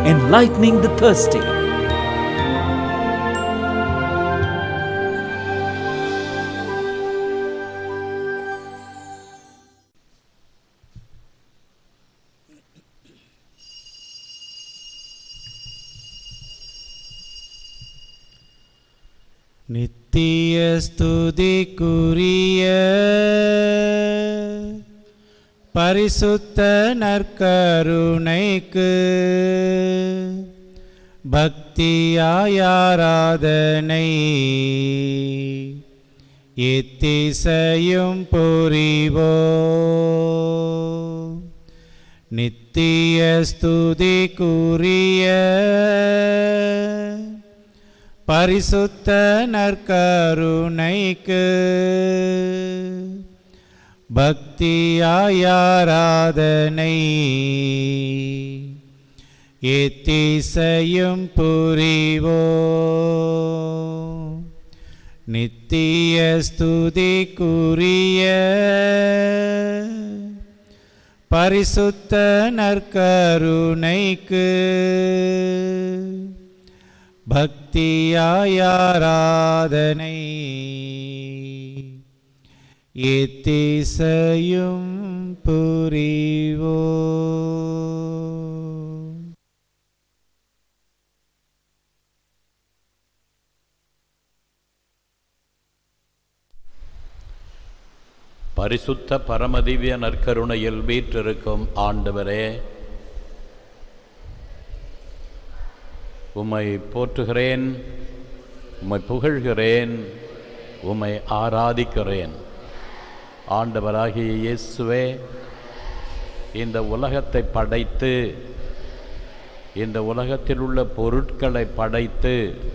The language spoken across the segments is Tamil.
enlightening the thirsty. நித்திய ஸ்துதிக்குரிய பரிசுத்த நற்கருணைக்கு பக்தியாயாராதனை எத்திசையும் புரிவோ நித்திய ஸ்துதிக்குரிய பரிசுத்த நற்கருணைக்கு பக்தியாயாராதனை எத்திசையும் புரிவோ நித்திய ஸ்துதிக்குரிய பரிசுத்த நற்கருணைக்கு பக்தியாயாராதனை எத்திசையும் புரிவோ பரிசுத்த பரமதிவ்ய நற்கருணையில் வீற்றிருக்கும் ஆண்டவரே உம்மை போற்றுகிறேன் உம்மை புகழ்கிறேன் உம்மை ஆராதிக்கிறேன் ஆண்டவராகிய இயேசுவே இந்த உலகத்தை படைத்து இந்த உலகத்தில் உள்ள பொருட்களை படைத்து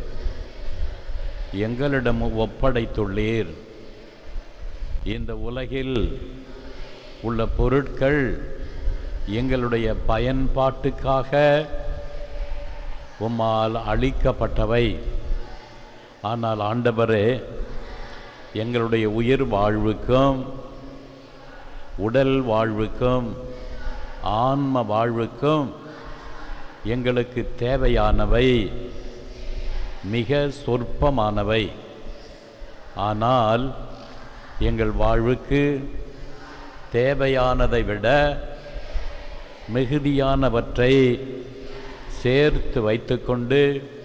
எங்களிடம் ஒப்படைத்துள்ளீர் இந்த உலகில் உள்ள பொருட்கள் எங்களுடைய பயன்பாட்டுக்காக உம்மால் அளிக்கப்பட்டவை ஆனால் ஆண்டவரே எங்களுடைய உயிர் வாழ்வுக்கும் உடல் வாழ்வுக்கும் ஆன்ம வாழ்வுக்கும் எங்களுக்கு தேவையானவை மிக சொற்பமானவை ஆனால் எங்கள் வாழ்வுக்கு தேவையானதை விட மிகுதியானவற்றை சேர்த்து வைத்துக்கொண்டு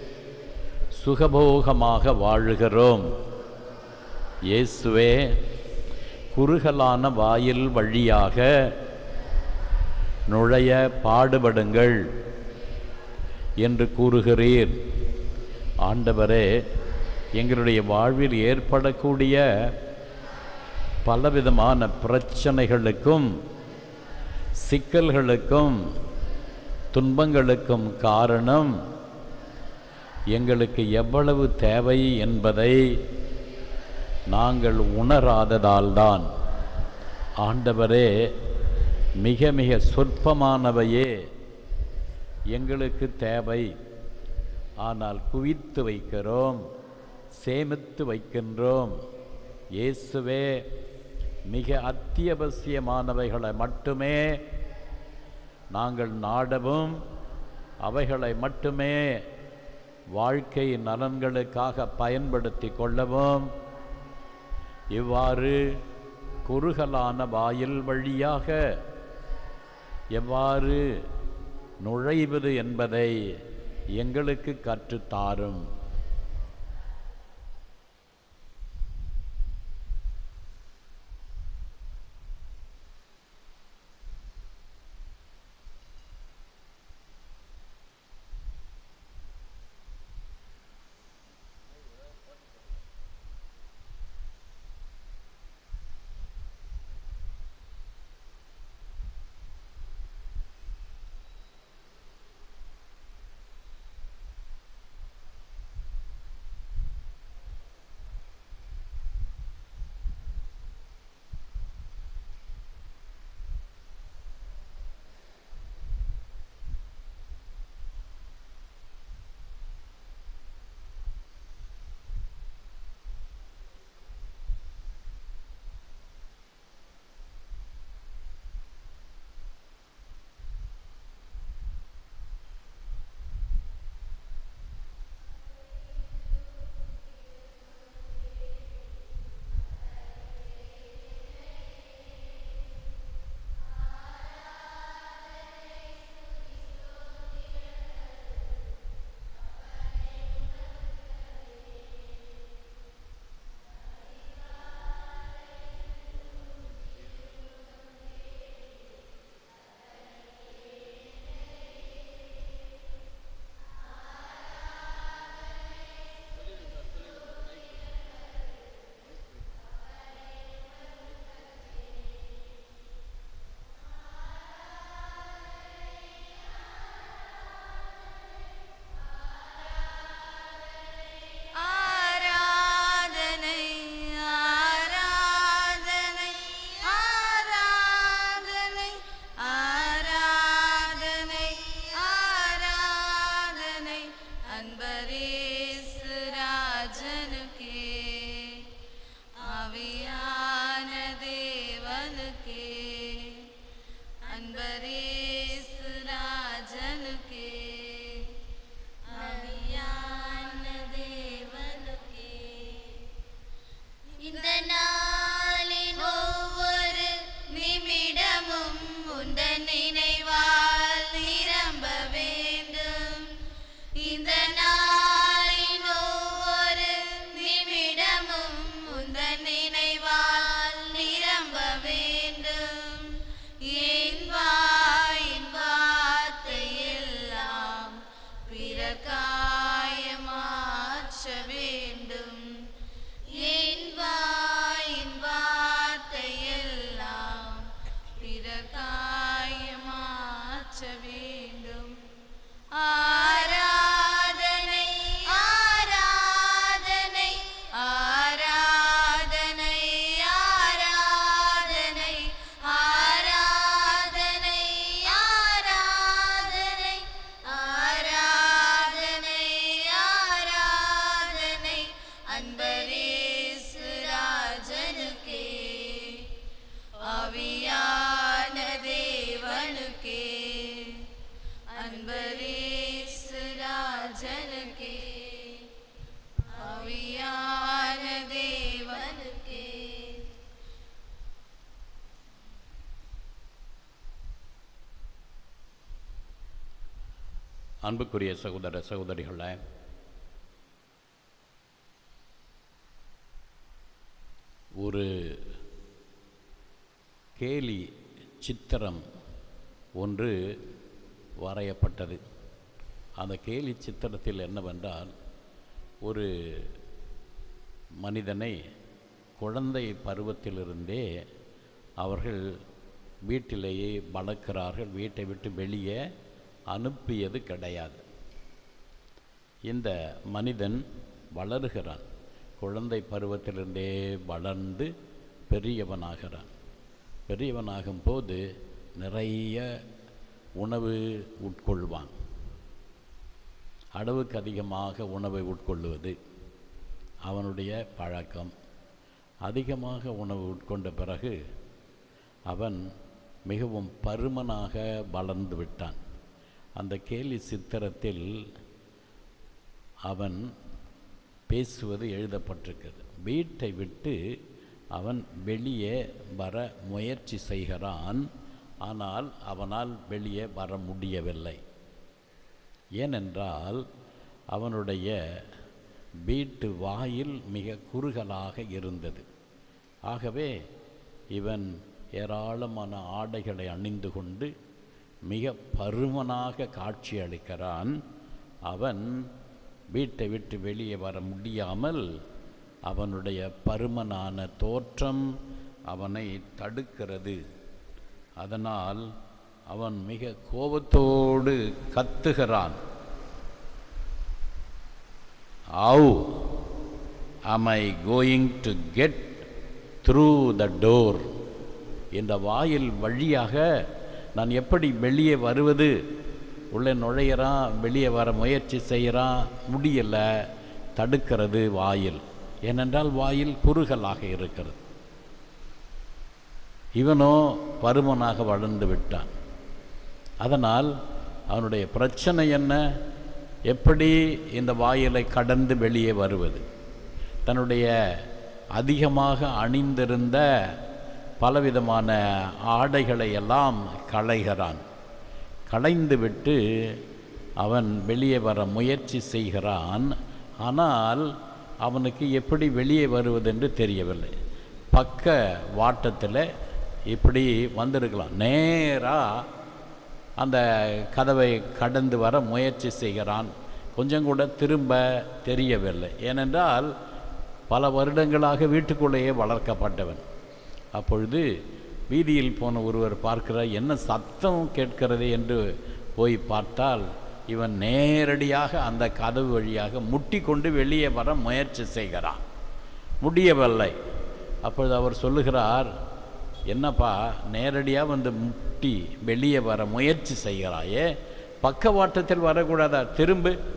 சுகபோகமாக வாழுகிறோம் இயேசுவே குறுகலான வாயில் வழியாக நுழைய பாடுபடுங்கள் என்று கூறுகிறீர் ஆண்டவரே எங்களுடைய வாழ்வில் ஏற்படக்கூடிய பலவிதமான பிரச்சனைகளுக்கும் சிக்கல்களுக்கும் துன்பங்களுக்கும் காரணம் எங்களுக்கு எவ்வளவு தேவை என்பதை நாங்கள் உணராததால்தான் ஆண்டவரே மிக மிக சொற்பமானவையே எங்களுக்கு தேவை ஆனால் குவித்து வைக்கிறோம் சேமித்து வைக்கின்றோம் இயேசுவே மிக அத்தியாவசியமானவைகளை மட்டுமே நாங்கள் நாடவும் அவைகளை மட்டுமே வாழ்க்கை நலன்களுக்காக பயன்படுத்தி கொள்ளவும் இவ்வாறு குறுகலான வாயில் வழியாக எவ்வாறு நுழைவது என்பதை எங்களுக்கு கற்றுத்தாரும் அன்பரேசு ராஜனுக்கே ஆவியான தேவனுக்கே அன்பரேசு ராஜனுக்கே ஆவியான தேவனுக்கே இந்த நாளின் ஒவ்வொரு நிமிடமும் உந்தன் நினைவால் நிரம்ப வேண்டும் இந்த நாளின் ஒவ்வொரு நிமிடமும் உந்தன் நினைவால் நிரம்ப வேண்டும் என் வாயின் வார்த்தை எல்லாம் பிறகாய மாற்ற வேண்டும் என் வாயின் வார்த்தை எல்லாம் பிறகாய மாற்ற வேண்டும் ஆராதனை ஆராதனை ஆராதனை ஆராதனை ஆராதனை ஆராதனை ஆராதனை ஆராதனை அன்பரேசு ராஜனுக்கே ஆவியான தேவனுக்கே அன்பரேசு ராஜனுக்கே ஆவியான தேவனுக்கே அன்புக்குரிய சகோதர சகோதரிகளே ஒரு கேலி சித்திரம் ஒன்று வரையப்பட்டது அந்த கேலி சித்திரத்தில் என்னவென்றால் ஒரு மனிதனை குழந்தை பருவத்திலிருந்தே அவர்கள் வீட்டிலேயே வளர்க்கிறார்கள் வீட்டை விட்டு வெளியே அனுப்பியது கிடையாது இந்த மனிதன் வளருகிறான் குழந்தை பருவத்திலிருந்தே வளர்ந்து பெரியவனாகிறான் பெரியவனாகும் போது நிறைய உணவு உட்கொள்வான் அளவுக்கு அதிகமாக உணவை உட்கொள்ளுவது அவனுடைய பழக்கம் அதிகமாக உணவு உட்கொண்ட பிறகு அவன் மிகவும் பருமனாக வளர்ந்து விட்டான் அந்த கேலி சித்திரத்தில் அவன் பேசுவது எழுதப்பட்டிருக்கிறது வீட்டை விட்டு அவன் வெளியே வர முயற்சி செய்கிறான் ஆனால் அவனால் வெளியே வர முடியவில்லை ஏனென்றால் அவனுடைய வீட்டு வாயில் மிக குறுகலாக இருந்தது ஆகவே இவன் ஏராளமான ஆடைகளை அணிந்து கொண்டு மிக பருமனாக காட்சி அளிக்கிறான் அவன் வீட்டை விட்டு வெளியே வர முடியாமல் அவனுடைய பருமனான தோற்றம் அவனை தடுக்கிறது அதனால் அவன் மிக கோபத்தோடு கத்துகிறான் How am I going to get through the door? இந்த வாயில் வழியாக நான் எப்படி வெளியே வருவது உள்ளே நுழையிறான் வெளியே வர முயற்சி செய்கிறான் முடியல தடுக்கிறது வாயில் ஏனென்றால் வாயில் குறுகலாக இருக்கிறது இவனோ பருமனாக வளர்ந்து விட்டான் அதனால் அவனுடைய பிரச்சனை என்ன எப்படி இந்த வாயிலை கடந்து வெளியே வருவது தன்னுடைய அதிகமாக அணிந்திருந்த பலவிதமான ஆடைகளை எல்லாம் களைகிறான் களைந்துவிட்டு அவன் வெளியே வர முயற்சி செய்கிறான் ஆனால் அவனுக்கு எப்படி வெளியே வருவதென்று தெரியவில்லை பக்க வாட்டத்தில் இப்படி வந்திருக்கலாம் நேராக அந்த கதவை கடந்து வர முயற்சி செய்கிறான் கொஞ்சம் கூட திரும்ப தெரியவில்லை ஏனென்றால் பல வருடங்களாக வீட்டுக்குள்ளேயே வளர்க்கப்பட்டவன் அப்பொழுது வீதியில் போன ஒருவர் பார்க்கிறார் என்ன சத்தம் கேட்கிறது என்று போய் பார்த்தால் இவன் நேரடியாக அந்த கதவு வழியாக முட்டி கொண்டு வெளியே வர முயற்சி செய்கிறான் முடியவில்லை அப்பொழுது அவர் சொல்லுகிறார் என்னப்பா நேரடியாக வந்து முட்டி வெளியே வர முயற்சி செய்கிறாயே பக்கவாட்டத்தில் வரக்கூடாதா திரும்பு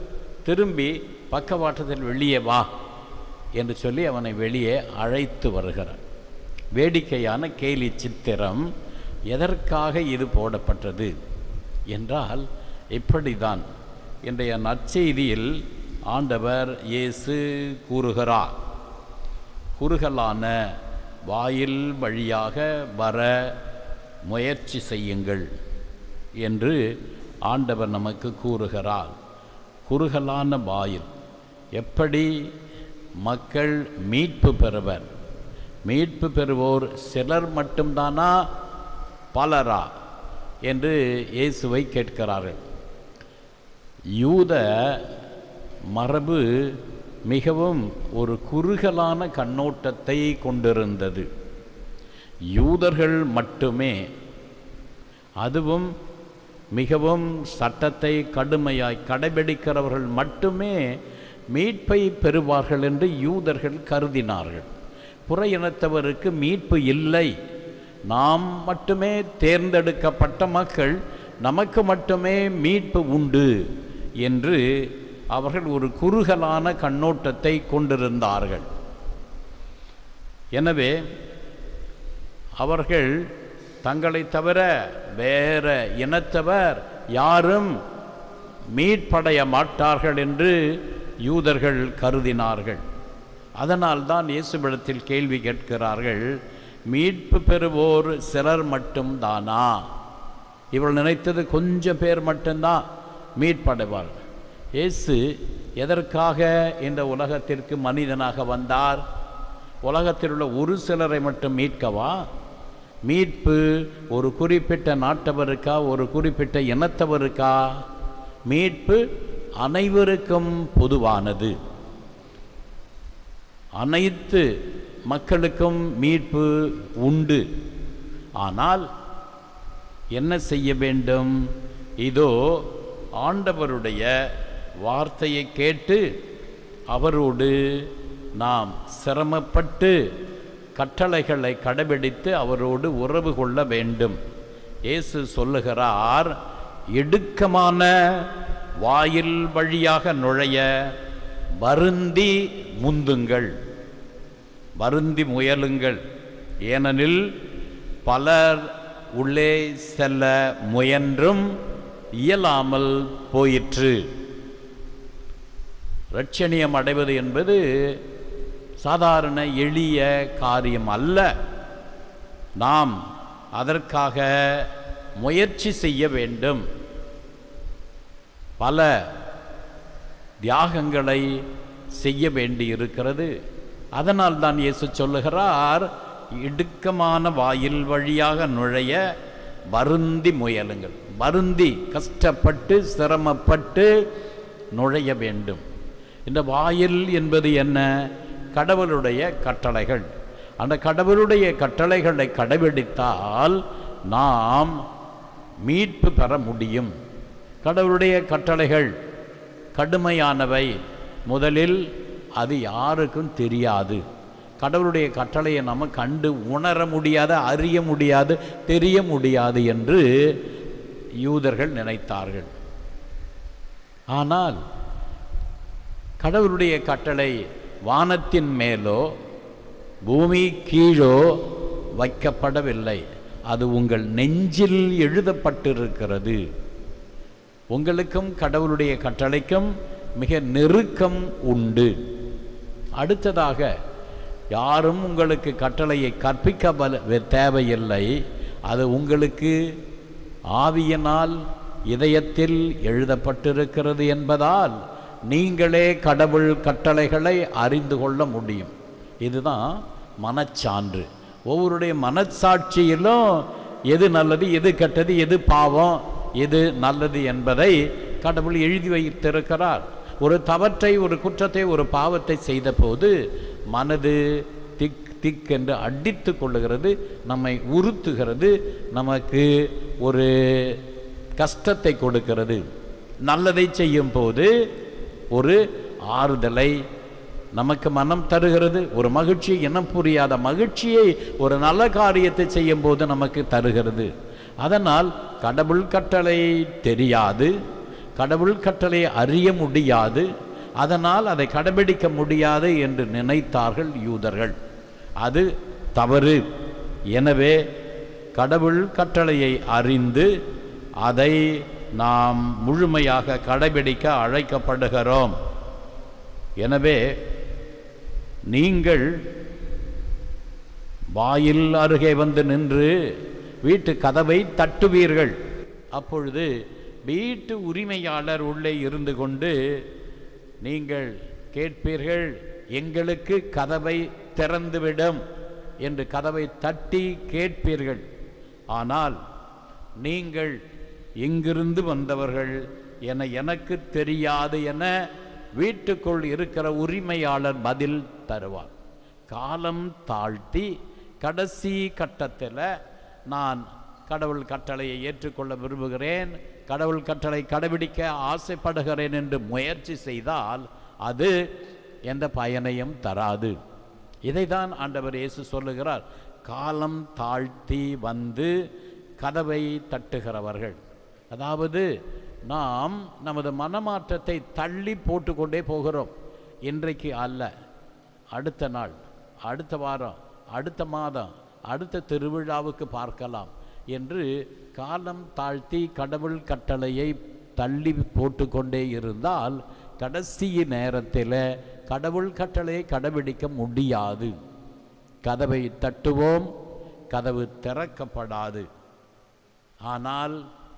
திரும்பி பக்கவாட்டத்தில் வெளியே வா என்று சொல்லி அவனை வெளியே அழைத்து வருகிறார் வேடிக்கையான கேலி சித்திரம் எதற்காக இது போடப்பட்டது என்றால் இப்படிதான் இன்றைய நற்செய்தியில் ஆண்டவர் இயேசு கூறுகிறார் குறுகலான வாயில் வழியாக வர முயற்சி செய்யுங்கள் என்று ஆண்டவர் நமக்கு கூறுகிறார் குறுகலான வாயில் எப்படி மக்கள் மீட்பு பெறுவர் மீட்பு பெறுவோர் சிலர் மட்டும்தானா பலரா என்று இயேசுவை கேட்கிறார்கள் யூத மரபு மிகவும் ஒரு குறுகலான கண்ணோட்டத்தை கொண்டிருந்தது யூதர்கள் மட்டுமே அதுவும் மிகவும் சட்டத்தை கடுமையாய் கடைபிடிக்கிறவர்கள் மட்டுமே மீட்பை பெறுவார்கள் என்று யூதர்கள் கருதினார்கள் புற இனத்தவருக்கு மீட்பு இல்லை நாம் மட்டுமே தேர்ந்தெடுக்கப்பட்ட மக்கள் நமக்கு மட்டுமே மீட்பு உண்டு என்று அவர்கள் ஒரு குறுகலான கண்ணோட்டத்தை கொண்டிருந்தார்கள் எனவே அவர்கள் தங்களை தவிர வேற இனத்தவர் யாரும் மீட்படைய மாட்டார்கள் என்று யூதர்கள் கருதினார்கள் அதனால்தான் இயேசுவிடத்தில் கேள்வி கேட்கிறார்கள் மீட்பு பெறுவோர் சிலர் மட்டும் தானா இவள் நினைத்தது கொஞ்சம் பேர் மட்டும்தான் மீட்படைவார்கள் இயேசு எதற்காக இந்த உலகத்திற்கு மனிதனாக வந்தார் உலகத்தில் உள்ள ஒரு சிலரை மட்டும் மீட்கவா மீட்பு ஒரு குறிப்பிட்ட நாட்டவருக்கா ஒரு குறிப்பிட்ட இனத்தவருக்கா மீட்பு அனைவருக்கும் பொதுவானது அனைத்து மக்களுக்கும் மீட்பு உண்டு ஆனால் என்ன செய்ய வேண்டும் இதோ ஆண்டவருடைய வார்த்தையை கேட்டு அவரோடு நாம் சிரமப்பட்டு கட்டளைகளை கடைபிடித்து அவரோடு உறவு கொள்ள வேண்டும் இயேசு சொல்லுகிறார் இடுக்கமான வாயில் வழியாக நுழைய வருந்தி முந்துங்கள் வருந்தி முயலுங்கள் ஏனெனில் பலர் உள்ளே செல்ல முயன்றும் இயலாமல் போயிற்று ரட்சணியம் அடைவது என்பது சாதாரண எளிய காரியம் அல்ல நாம் அதற்காக முயற்சி செய்ய வேண்டும் பல தியாகங்களை செய்ய வேண்டி இருக்கிறது அதனால் தான் இயேசு சொல்லுகிறார் இடுக்கமான வாயில் வழியாக நுழைய வருந்தி முயலுங்கள் வருந்தி கஷ்டப்பட்டு சிரமப்பட்டு நுழைய வேண்டும் இந்த வாயில் என்பது என்ன கடவுளுடைய கட்டளைகள் அந்த கடவுளுடைய கட்டளைகளை கடைபிடித்தால் நாம் மீட்பு பெற முடியும் கடவுளுடைய கட்டளைகள் கடுமையானவை முதலில் அது யாருக்கும் தெரியாது கடவுளுடைய கட்டளையை நம்ம கண்டு உணர முடியாது அறிய முடியாது தெரிய முடியாது என்று யூதர்கள் நினைத்தார்கள் ஆனால் கடவுளுடைய கட்டளை வானத்தின் மேலோ பூமி கீழோ வைக்கப்படவில்லை அது உங்கள் நெஞ்சில் எழுதப்பட்டிருக்கிறது உங்களுக்கும் கடவுளுடைய கட்டளைக்கும் மிக நெருக்கம் உண்டு அடுத்ததாக யாரும் உங்களுக்கு கட்டளையை கற்பிக்க பல தேவையில்லை அது உங்களுக்கு ஆவியினால் இதயத்தில் எழுதப்பட்டிருக்கிறது என்பதால் நீங்களே கடவுள் கட்டளைகளை அறிந்து கொள்ள முடியும் இதுதான் மனச்சான்று ஒவ்வொருடைய மனச்சாட்சியிலும் எது நல்லது எது கெட்டது எது பாவம் எது நல்லது என்பதை கடவுள் எழுதி வைத்திருக்கிறார் ஒரு தவற்றை ஒரு குற்றத்தை ஒரு பாவத்தை செய்த போது மனது திக் திக் என்று அடித்து கொள்ளுகிறது நம்மை உறுத்துகிறது நமக்கு ஒரு கஷ்டத்தை கொடுக்கிறது நல்லதை செய்யும் போது ஒரு ஆறுதலை நமக்கு மனம் தருகிறது ஒரு மகிழ்ச்சி இனம் புரியாத மகிழ்ச்சியை ஒரு நல்ல காரியத்தை செய்யும் போது நமக்கு தருகிறது அதனால் கடவுள் கட்டளை தெரியாது கடவுள் கட்டளையை அறிய முடியாது அதனால் அதை கடைபிடிக்க முடியாது என்று நினைத்தார்கள் யூதர்கள் அது தவறு எனவே கடவுள் கட்டளையை அறிந்து அதை நாம் முழுமையாக கடைபிடிக்க அழைக்கப்படுகிறோம் எனவே நீங்கள் வாயில் அருகே வந்து நின்று வீட்டு கதவை தட்டுவீர்கள் அப்பொழுது வீட்டு உரிமையாளர் உள்ளே இருந்து கொண்டு நீங்கள் கேட்பீர்கள் எங்களுக்கு கதவை திறந்துவிடும் என்று கதவை தட்டி கேட்பீர்கள் ஆனால் நீங்கள் எங்கிருந்து வந்தவர்கள் என எனக்கு தெரியாது என வீட்டுக்குள் இருக்கிற உரிமையாளர் பதில் தருவார் காலம் தாழ்த்தி கடைசி கட்டத்தில் நான் கடவுள் கட்டளையை ஏற்றுக்கொள்ள விரும்புகிறேன் கடவுள் கட்டளை கடைபிடிக்க ஆசைப்படுகிறேன் என்று முயற்சி செய்தால் அது எந்த பயனையும் தராது இதைதான் ஆண்டவர் இயேசு சொல்லுகிறார் காலம் தாழ்த்தி வந்து கதவை தட்டுகிறவர்கள் அதாவது நாம் நமது மனமாற்றத்தை தள்ளி போட்டுக்கொண்டே போகிறோம் இன்றைக்கு அல்ல அடுத்த நாள் அடுத்த வாரம் அடுத்த மாதம் அடுத்த திருவிழாவுக்கு பார்க்கலாம் என்று காலம் தாழ்த்தி கடவுள் கட்டளையை தள்ளி போட்டுக்கொண்டே இருந்தால் கடைசி நேரத்தில் கடவுள் கட்டளையை கடைபிடிக்க முடியாது கதவை தட்டுவோம் கதவு திறக்கப்படாது ஆனால்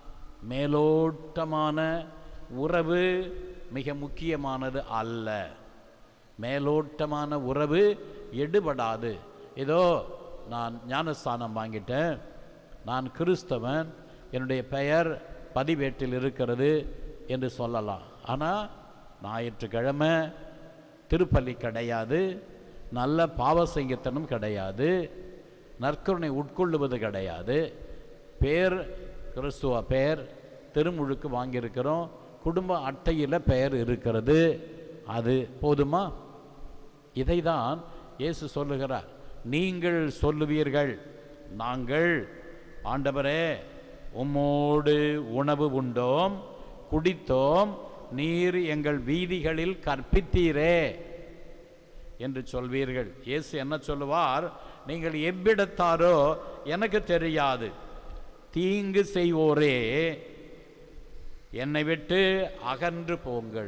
மேலோட்டமான உறவு மிக முக்கியமானது அல்ல மேலோட்டமான உறவு எடுபடாது ஏதோ நான் ஞானஸ்தானம் வாங்கிட்டேன் நான் கிறிஸ்தவன் என்னுடைய பெயர் பதிவேட்டில் இருக்கிறது என்று சொல்லலாம் ஆனால் ஞாயிற்றுக்கிழமை திருப்பள்ளி கிடையாது நல்ல பாவசங்கத்தனம் கிடையாது நற்கருணை உட்கொள்ளுவது கிடையாது பேர் கிறிஸ்துவ பெயர் திருமுழுக்கு வாங்கியிருக்கிறோம் குடும்ப அட்டையில் பெயர் இருக்கிறது அது போதுமா இதை தான் இயேசு சொல்லுகிறார் நீங்கள் சொல்லுவீர்கள் நாங்கள் ஆண்டவரே உம்மோடு உணவு உண்டோம் குடித்தோம் நீர் எங்கள் வீதிகளில் கற்பித்தீரே என்று சொல்வீர்கள் இயேசு என்ன சொல்லுவார் நீங்கள் எவ்விடத்தாரோ எனக்கு தெரியாது தீங்கு செய்வோரே என்னை விட்டு அகன்று போங்கள்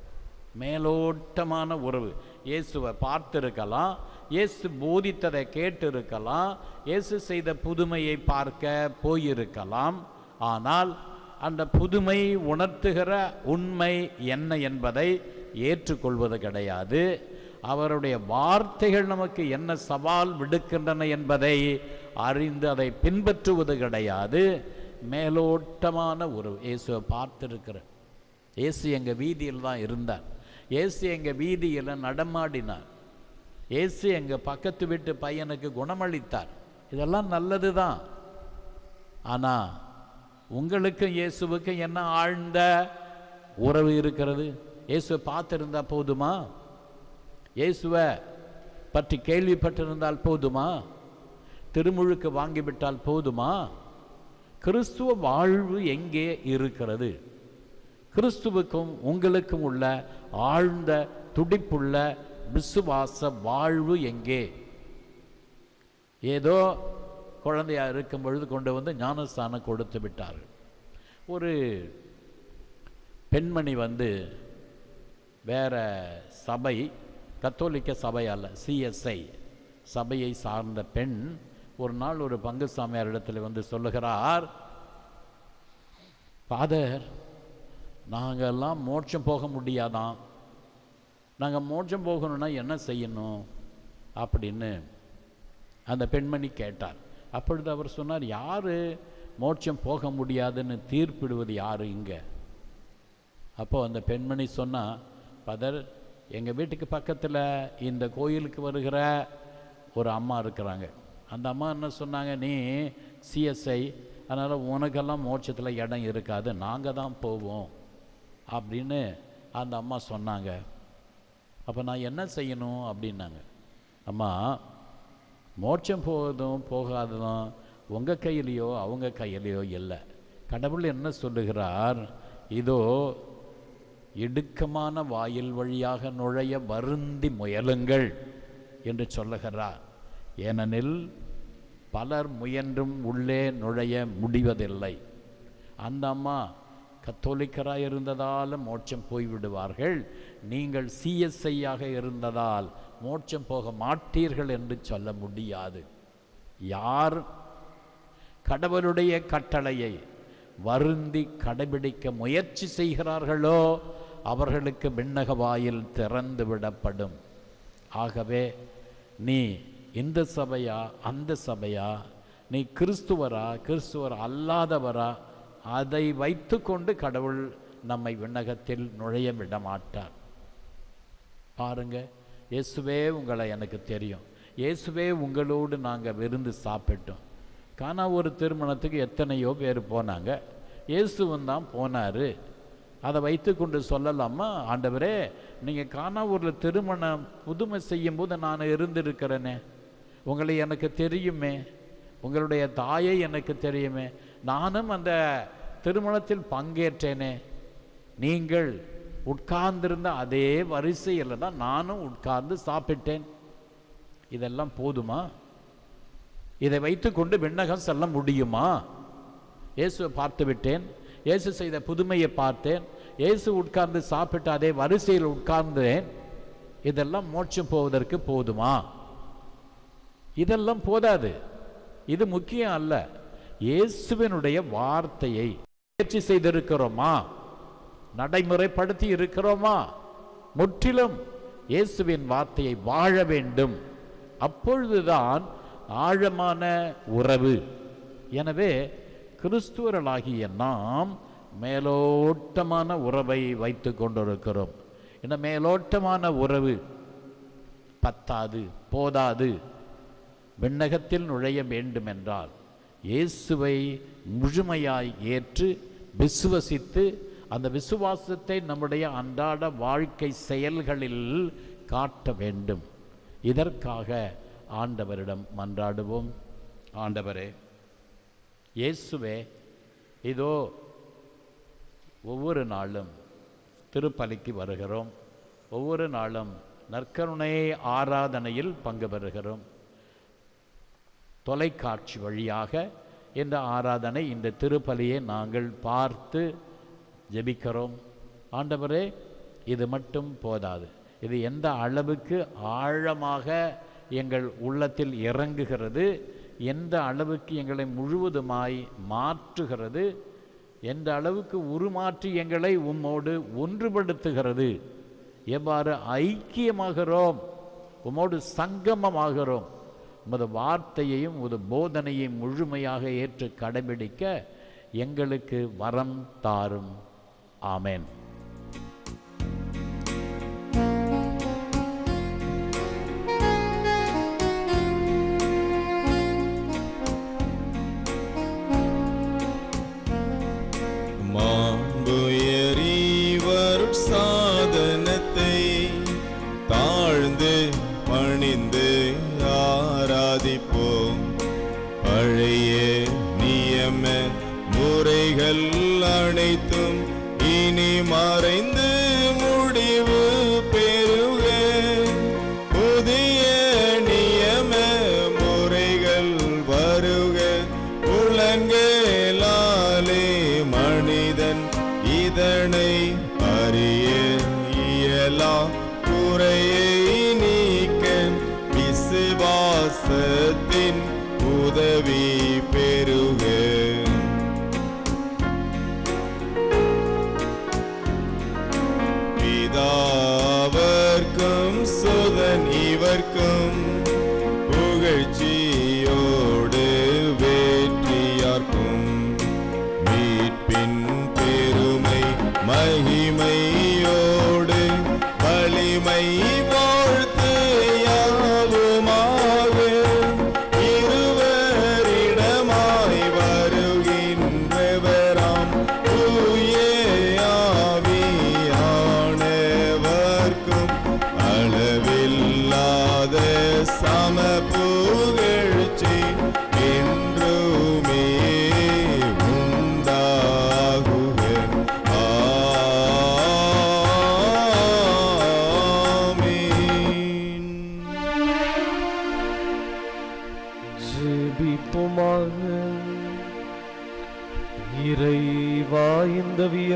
மேலோட்டமான உறவு இயேசுவை பார்த்திருக்கலாம் இயேசு போதித்ததை கேட்டிருக்கலாம் இயேசு செய்த புதுமையை பார்க்க போயிருக்கலாம் ஆனால் அந்த புதுமை உணர்த்துகிற உண்மை என்ன என்பதை ஏற்றுக்கொள்வது கிடையாது அவருடைய வார்த்தைகள் நமக்கு என்ன சவால் விடுக்கின்றன என்பதை அறிந்து அதை பின்பற்றுவது கிடையாது மேலோட்டமான ஒரு இயேசுவை பார்த்திருக்கிற இயேசு எங்கள் வீதியில் தான் இருந்தார் இயேசு எங்கள் வீதியில் நடமாடினார் இயேசு எங்கள் பக்கத்து வீட்டு பையனுக்கு குணமளித்தார் இதெல்லாம் நல்லது தான் ஆனால் உங்களுக்கும் இயேசுவுக்கும் என்ன ஆழ்ந்த உறவு இருக்கிறது இயேசுவை பார்த்திருந்தா போதுமா இயேசுவை பற்றி கேள்விப்பட்டிருந்தால் போதுமா திருமுழுக்கு வாங்கிவிட்டால் போதுமா கிறிஸ்துவ வாழ்வு எங்கே இருக்கிறது கிறிஸ்துவுக்கும் உங்களுக்கும் உள்ள ஆழ்ந்த துடிப்புள்ள விசுவாச வாழ்வு எங்கே ஏதோ குழந்தையா இருக்கும் பொழுது கொண்டு வந்து ஞானஸ்தானம் கொடுத்து விட்டார்கள் ஒரு பெண்மணி வந்து வேற சபை கத்தோலிக்க சபை அல்ல சிஎஸ்ஐ சபையை சார்ந்த பெண் ஒரு நாள் ஒரு பங்கு சாமியார் இடத்துல வந்து சொல்லுகிறார் ஃபாதர் நாங்கெல்லாம் மோட்சம் போக முடியாதான் நாங்கள் மோட்சம் போகணும்னா என்ன செய்யணும் அப்படின்னு அந்த பெண்மணி கேட்டார் அப்பொழுது அவர் சொன்னார் யார் மோட்சம் போக முடியாதுன்னு தீர்ப்பிடுவது யார் இங்கே அப்போ அந்த பெண்மணி சொன்னா பதர் எங்கள் வீட்டுக்கு பக்கத்தில் இந்த கோயிலுக்கு வருகிற ஒரு அம்மா இருக்கிறாங்க அந்த அம்மா என்ன சொன்னாங்க நீ சிஎஸ்ஐ அதனால் உனக்கெல்லாம் மோட்சத்தில் இடம் இருக்காது நாங்கள் தான் போவோம் அப்படின்னு அந்த அம்மா சொன்னாங்க அப்போ நான் என்ன செய்யணும் அப்படின்னாங்க அம்மா மோட்சம் போவதும் போகாததும் உங்கள் கையிலையோ அவங்க கையிலையோ இல்லை கடவுள் என்ன சொல்லுகிறார் இதோ இடுக்கமான வாயில் வழியாக நுழைய வருந்தி முயலுங்கள் என்று சொல்லுகிறார் ஏனெனில் பலர் முயன்றும் உள்ளே நுழைய முடிவதில்லை அந்த அம்மா கத்தோலிக்கராக இருந்ததால் மோட்சம் போய்விடுவார்கள் நீங்கள் சிஎஸ்ஐயாக இருந்ததால் மோட்சம் போக மாட்டீர்கள் என்று சொல்ல முடியாது யார் கடவுளுடைய கட்டளையை வருந்தி கடைபிடிக்க முயற்சி செய்கிறார்களோ அவர்களுக்கு விண்ணக வாயில் திறந்து விடப்படும் ஆகவே நீ இந்த சபையா அந்த சபையா நீ கிறிஸ்துவரா கிறிஸ்துவர் அல்லாதவரா அதை வைத்துக்கொண்டு கடவுள் நம்மை விண்ணகத்தில் நுழைய விட மாட்டார் பாருங்க இயேசுவே உங்களை எனக்கு தெரியும் இயேசுவே உங்களோடு நாங்கள் விருந்து சாப்பிட்டோம் காணா ஒரு திருமணத்துக்கு எத்தனையோ பேர் போனாங்க இயேசுவன் தான் போனார் அதை வைத்துக்கொண்டு சொல்லலாமா ஆண்டவரே நீங்கள் காணாவூரில் திருமணம் புதுமை செய்யும்போது நான் இருந்திருக்கிறேனே உங்களை எனக்கு தெரியுமே உங்களுடைய தாயை எனக்கு தெரியுமே நானும் அந்த திருமணத்தில் பங்கேற்றேனே நீங்கள் உட்கார்ந்திருந்த அதே வரிசையில் தான் நானும் உட்கார்ந்து சாப்பிட்டேன் இதெல்லாம் போதுமா இதை வைத்துக்கொண்டு விண்ணகம் செல்ல முடியுமா இயேசுவை பார்த்து விட்டேன் இயேசு செய்த புதுமையை பார்த்தேன் இயேசு உட்கார்ந்து சாப்பிட்டு அதே வரிசையில் உட்கார்ந்தேன் இதெல்லாம் மோட்சம் போவதற்கு போதுமா இதெல்லாம் போதாது இது முக்கியம் அல்ல இயேசுவினுடைய வார்த்தையை முயற்சி செய்திருக்கிறோமா நடைமுறைப்படுத்தி இருக்கிறோமா முற்றிலும் இயேசுவின் வார்த்தையை வாழ வேண்டும் அப்பொழுதுதான் ஆழமான உறவு எனவே கிறிஸ்துவர்களாகிய நாம் மேலோட்டமான உறவை வைத்து கொண்டிருக்கிறோம் இந்த மேலோட்டமான உறவு பத்தாது போதாது விண்ணகத்தில் நுழைய வேண்டுமென்றால் இயேசுவை முழுமையாய் ஏற்று விசுவசித்து அந்த விசுவாசத்தை நம்முடைய அன்றாட வாழ்க்கை செயல்களில் காட்ட வேண்டும் இதற்காக ஆண்டவரிடம் மன்றாடுவோம் ஆண்டவரே இயேசுவே இதோ ஒவ்வொரு நாளும் திருப்பலிக்கு வருகிறோம் ஒவ்வொரு நாளும் நற்கருணை ஆராதனையில் பங்கு பெறுகிறோம் தொலைக்காட்சி வழியாக இந்த ஆராதனை இந்த திருப்பலியை நாங்கள் பார்த்து ஜெபிக்கிறோம் ஆண்டவரே இது மட்டும் போதாது இது எந்த அளவுக்கு ஆழமாக எங்கள் உள்ளத்தில் இறங்குகிறது எந்த அளவுக்கு எங்களை முழுவதுமாய் மாற்றுகிறது எந்த அளவுக்கு உருமாற்றி எங்களை உம்மோடு ஒன்றுபடுத்துகிறது எவ்வாறு ஐக்கியமாகிறோம் உம்மோடு சங்கமமாகிறோம் உமது வார்த்தையையும் உமது போதனையையும் முழுமையாக ஏற்று கடைபிடிக்க எங்களுக்கு வரம் தாரும் ஆமென் மாம்புயரீவர் சாதனத்தை தாழ்ந்து பணிந்து ஆராதிப்போம் பழைய நியம முறைகள் அனைத்தும் இனி மறைந்து முடிவு பெறுக புதிய நியம முறைகள் வருக உலங்கேலாலே மனிதன் இதனை அறிய இயலா குறையை நீக்க விசுவாசத்தின் உதவி பெறுக பிதாவர்க்கும் சுதன் இவர்க்கும் புகழ்ச்சியோடு வேற்றியார்க்கும் மீட்பின் பெருமை மகிமையோடு வலிமை வாழ்த்து யாவுமாக இருவரிடமாய் வருகின்றவராம் தூய ஆவியானவர்க்கும் அளவில்லாத சம புகழ்ச்சி என்றுமே உண்டாகுக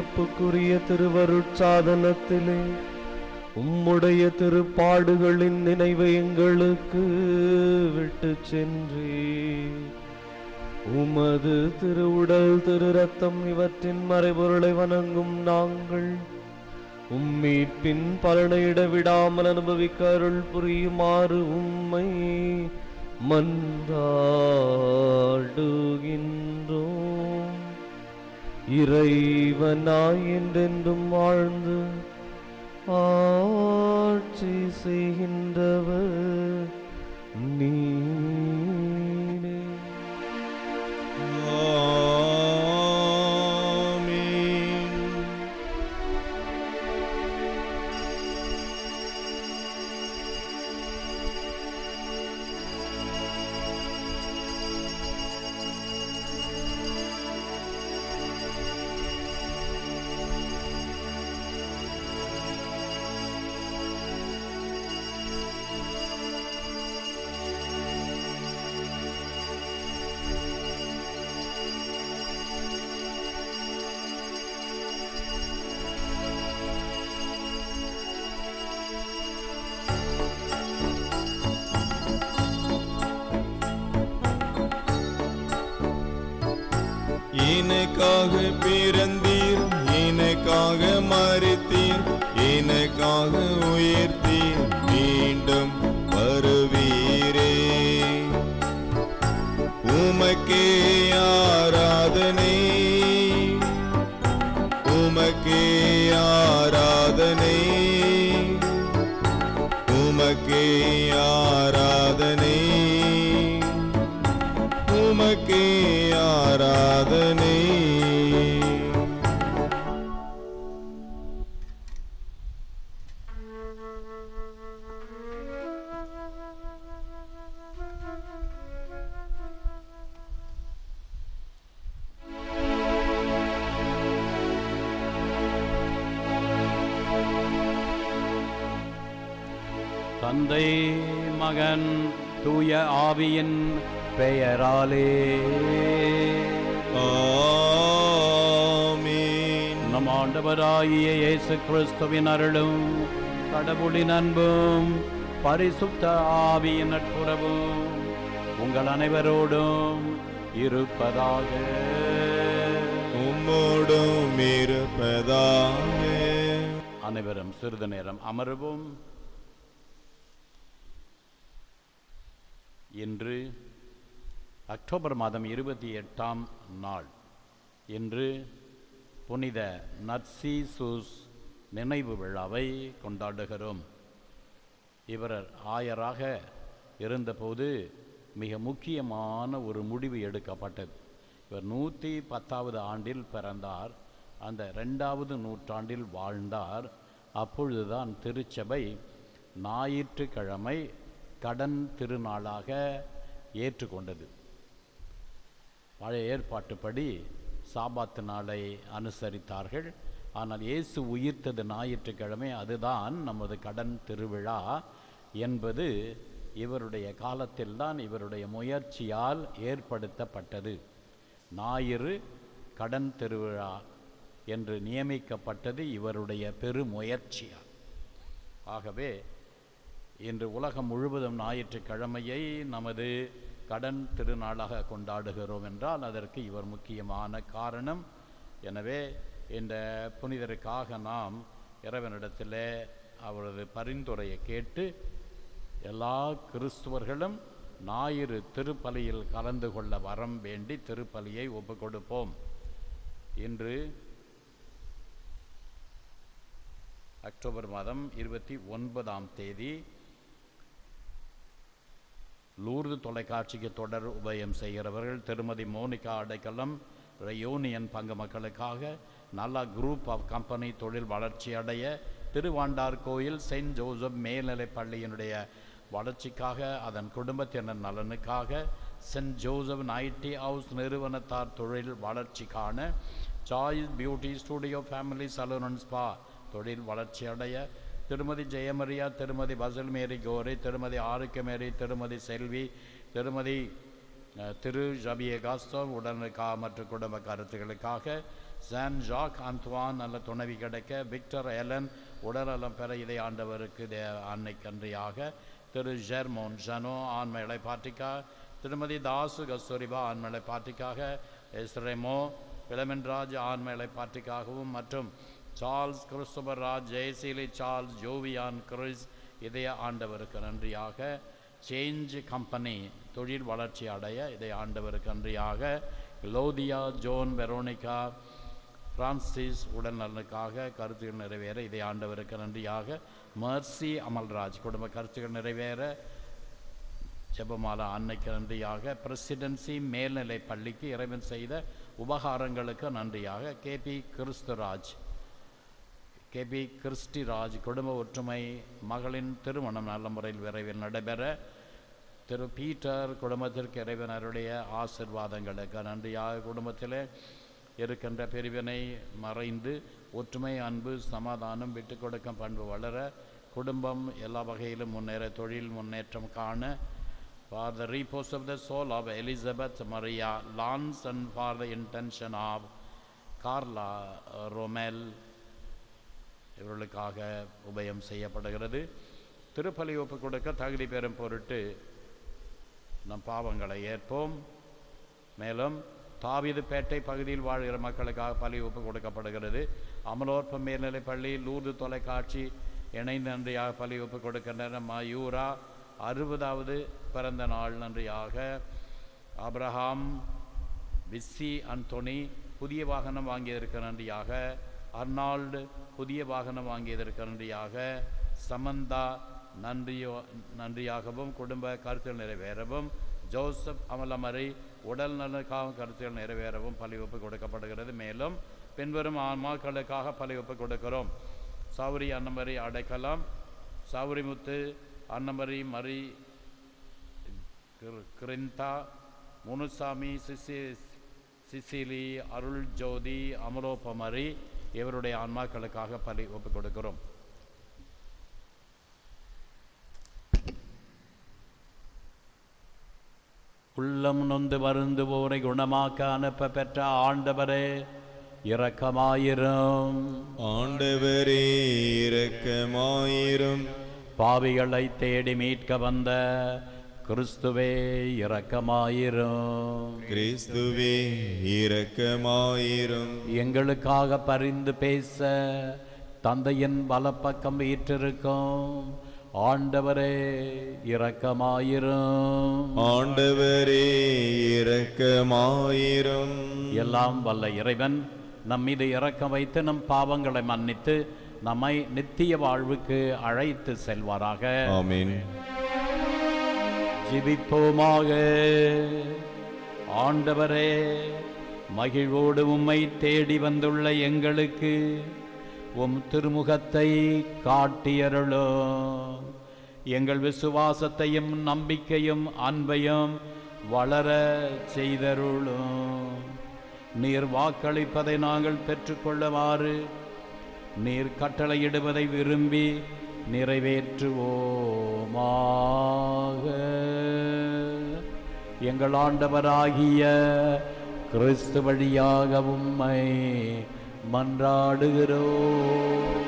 மீட்புக்குரிய திருவருட்சாதனத்திலே உம்முடைய திருப்பாடுகளின் நினைவை எங்களுக்கு விட்டு சென்றே உமது திருவுடல் திரு ரத்தம் இவற்றின் மறைபொருளை வணங்கும் நாங்கள் உம்மீட்பின் பலனையிட விடாமல் அனுபவிக்க அருள் புரியுமாறு உம்மை மன்றாடுகின்றோம் இறைவனாய் என்றென்றும் வாழ்ந்து ஆட்சி செய்கின்றவர் நீரே ஆமென் எனக்காக பிறந்தீர் எனக்காக மறித்தீர் எனக்காக உயர்த்தீர் மீண்டும் வருவீரே உமக்கே ஆராதனை உமக்கே ஆராதனை உமக்கே ஆராதனை உமக்கே ஆராதனை தந்தை மகன் தூய ஆவியின் பெயராலே ஆமென் நம் ஆண்டவராகிய இயேசு கிறிஸ்துவின் அருளும் கடவுளின் அன்பும் பரிசுத்த ஆவியின் நட்புறவும் உங்கள் அனைவரோடும் இருப்பதாக உம்மோடும் இருப்பதாக அனைவரும் சிறிது நேரம் அமருவோம் இன்று அக்டோபர் மாதம் இருபத்தி எட்டாம் நாள் இன்று புனித நர்சிசூஸ் நினைவு விழாவை கொண்டாடுகிறோம் இவர் ஆயராக இருந்தபோது மிக முக்கியமான ஒரு முடிவு எடுக்கப்பட்டது இவர் நூற்றி பத்தாவது ஆண்டில் பிறந்தார் அந்த ரெண்டாவது நூற்றாண்டில் வாழ்ந்தார் அப்பொழுதுதான் திருச்சபை ஞாயிற்றுக்கிழமை கடன் திருநாளாக ஏற்றுக்கொண்டது பழைய ஏற்பாட்டுப்படி சாபாத்து நாளை அனுசரித்தார்கள் ஆனால் இயேசு உயிர்த்தது ஞாயிற்றுக்கிழமை அதுதான் நமது கடன் திருவிழா என்பது இவருடைய காலத்தில்தான் இவருடைய முயற்சியால் ஏற்படுத்தப்பட்டது ஞாயிறு கடன் திருவிழா என்று நியமிக்கப்பட்டது இவருடைய பெருமுயற்சியால் ஆகவே இன்று உலகம் முழுவதும் ஞாயிற்றுக்கிழமையை நமது கடன் திருநாளாக கொண்டாடுகிறோம் என்றால் அதற்கு இவர் முக்கியமான காரணம் எனவே இந்த புனிதருக்காக நாம் இறைவனிடத்தில் அவரது பரிந்துரையை கேட்டு எல்லா கிறிஸ்துவர்களும் ஞாயிறு திருப்பலியில் கலந்து கொள்ள வரம் வேண்டி திருப்பலியை ஒப்புக் கொடுப்போம் இன்று அக்டோபர் மாதம் இருபத்தி ஒன்பதாம் தேதி லூர்து தொலைக்காட்சிக்கு தொடர் உபயம் செய்கிறவர்கள் திருமதி மோனிகா அடைக்கலம் யூனியன் பங்கு மக்களுக்காக நல்லா குரூப் ஆஃப் கம்பெனி தொழில் வளர்ச்சி அடைய திருவாண்டார் கோயில் செயின்ட் ஜோசப் மேல்நிலைப் பள்ளியினுடைய வளர்ச்சிக்காக அதன் குடும்பத்தினர் நலனுக்காக சென்ட் ஜோசப் ஐடி ஹவுஸ் நிறுவனத்தார் தொழில் வளர்ச்சிக்கான choice beauty studio family salon and spa தொழில் வளர்ச்சி அடைய திருமதி ஜெயமரியா திருமதி பசல் மேரி கோரை திருமதி ஆரோக்கிய மேரி திருமதி செல்வி திருமதி அஹ், திரு ஜபிய காஸ்தவ் உடனுக்கா மற்றும் குடும்ப கருத்துக்களுக்காக சான் ஜாக் அந்த்வான் நல்ல துணைவி கிடைக்க விக்டர் எலன் உடல்நலம் பெற இதை ஆண்டவருக்கு தே அன்னைக்கன்றியாக திரு ஜெர்மோன் ஜனோ ஆண்மை இளைப்பாற்றிக்காக திருமதி தாசு கஸ்தூரிபா ஆண்மை இளைப்பாற்றிக்காக எஸ்ரெமோ இளமென்ராஜ் ஆண்மை இளைப்பாற்றிக்காகவும் மற்றும் Charles Christopher Raj Jayaseeli Charles Jovian Chris இதய ஆண்டவருக்கு நன்றியாக சேஞ்ச் கம்பெனி தொழில் வளர்ச்சி அடைய இதை ஆண்டவருக்கு நன்றியாக லோதியா ஜோன் வெரோனிகா பிரான்சிஸ் உடல்நலனுக்காக கருத்துகள் நிறைவேற இதை ஆண்டவருக்கு நன்றியாக மர்சி அமல்ராஜ் குடும்ப கருத்துகள் நிறைவேற ஜெபமாலா அன்னைக்கு நன்றியாக பிரசிடென்சி மேல்நிலை பள்ளிக்கு இறைவன் செய்த உபகாரங்களுக்கு நன்றியாக கேபி கிறிஸ்துராஜ் கேபி கிறிஸ்டிராஜ் குடும்ப ஒற்றுமை மகளின் திருமணம் நல்ல முறையில் விரைவில் நடைபெற திரு பீட்டர் குடும்பத்திற்கு இறைவனருடைய ஆசிர்வாதங்களுக்கு நன்றியாக குடும்பத்திலே இருக்கின்ற பிரிவினை மறைந்து ஒற்றுமை அன்பு சமாதானம் விட்டு கொடுக்கும் பண்பு வளர குடும்பம் எல்லா வகையிலும் முன்னேற தொழில் முன்னேற்றம் காண for the repose of the soul of Elizabeth Maria Lance and for the intention of Carla uh, Romel இவர்களுக்காக உபயம் செய்யப்படுகிறது திருப்பலி ஒப்பு கொடுக்க தகுதி பெறும் பொருட்டு நம் பாவங்களை ஏற்போம் மேலும் தாவீதுப்பேட்டை பகுதியில் வாழ்கிற மக்களுக்காக பலி ஒப்பு கொடுக்கப்படுகிறது அமலோற்பம் மேல்நிலைப் பள்ளி லூர்து தொலைக்காட்சி இணைந்து நன்றியாக பலி ஒப்பு கொடுக்கின்றன மயூரா அறுபதாவது பிறந்த நாள் நன்றியாக அப்ரஹாம் விஸ்ஸி அந்தோனி புதிய வாகனம் வாங்கியதற்கு நன்றியாக அர்னால்டு புதிய வாகனம் வாங்கியதற்கு நன்றியாக சமந்தா நன்றியோ நன்றியாகவும் குடும்ப கருத்துகள் நிறைவேறவும் ஜோசப் அமலமரி உடல் நலனுக்காக கருத்துகள் நிறைவேறவும் பலி ஒப்பு கொடுக்கப்படுகிறது மேலும் பின்வரும் ஆன்மாக்களுக்காக பலி ஒப்பு கொடுக்கிறோம் சௌரி அன்னமரி அடைக்கலாம் சௌரிமுத்து அன்னமரி மரி கிர்- கிரிந்தா முனுசாமி சிசி சிசிலி அருள் ஜோதி அமலோபமரி இவருடைய ஆன்மாக்களுக்காக பலி ஒப்பு கொடுக்கிறோம் உள்ளம் நொந்து வருந்துவோரை குணமாக்க அனுப்ப பெற்ற ஆண்டவரே இரக்கமாயிரும் ஆண்டவரே இரக்கமாயிரும் பாவிகளை தேடி மீட்க வந்த கிறிஸ்துவே இரக்கமாயிரும் கிறிஸ்துவே இரக்கமாயிரும் எங்களுக்காக பரிந்து பேச தந்தையின் வலப்பக்கம் வீற்றிருக்கும் ஆண்டவரே இரக்கமாயிரும் ஆண்டவரே இரக்கமாயிரும் எல்லாம் வல்ல இறைவன் நம் மீது இரக்கம் வைத்து நம் பாவங்களை மன்னித்து நம்மை நித்திய வாழ்வுக்கு அழைத்து செல்வாராக ஆமென் ஜிபிப்போமாக ஆண்டவரே மகிழ்வோடு உம்மை தேடி வந்துள்ள எங்களுக்கு உம் திருமுகத்தை காட்டியருளும் எங்கள் விசுவாசத்தையும் நம்பிக்கையும் அன்பையும் வளர செய்தருளும் நீர் வாக்களிப்பதை நாங்கள் பெற்றுக்கொள்ளுமாறு நீர் கட்டளையிடுவதை விரும்பி நிறைவேற்றுவோமாக எங்கள் ஆண்டவராகிய கிறிஸ்து வழியாக உம்மை மன்றாடுகிறோம்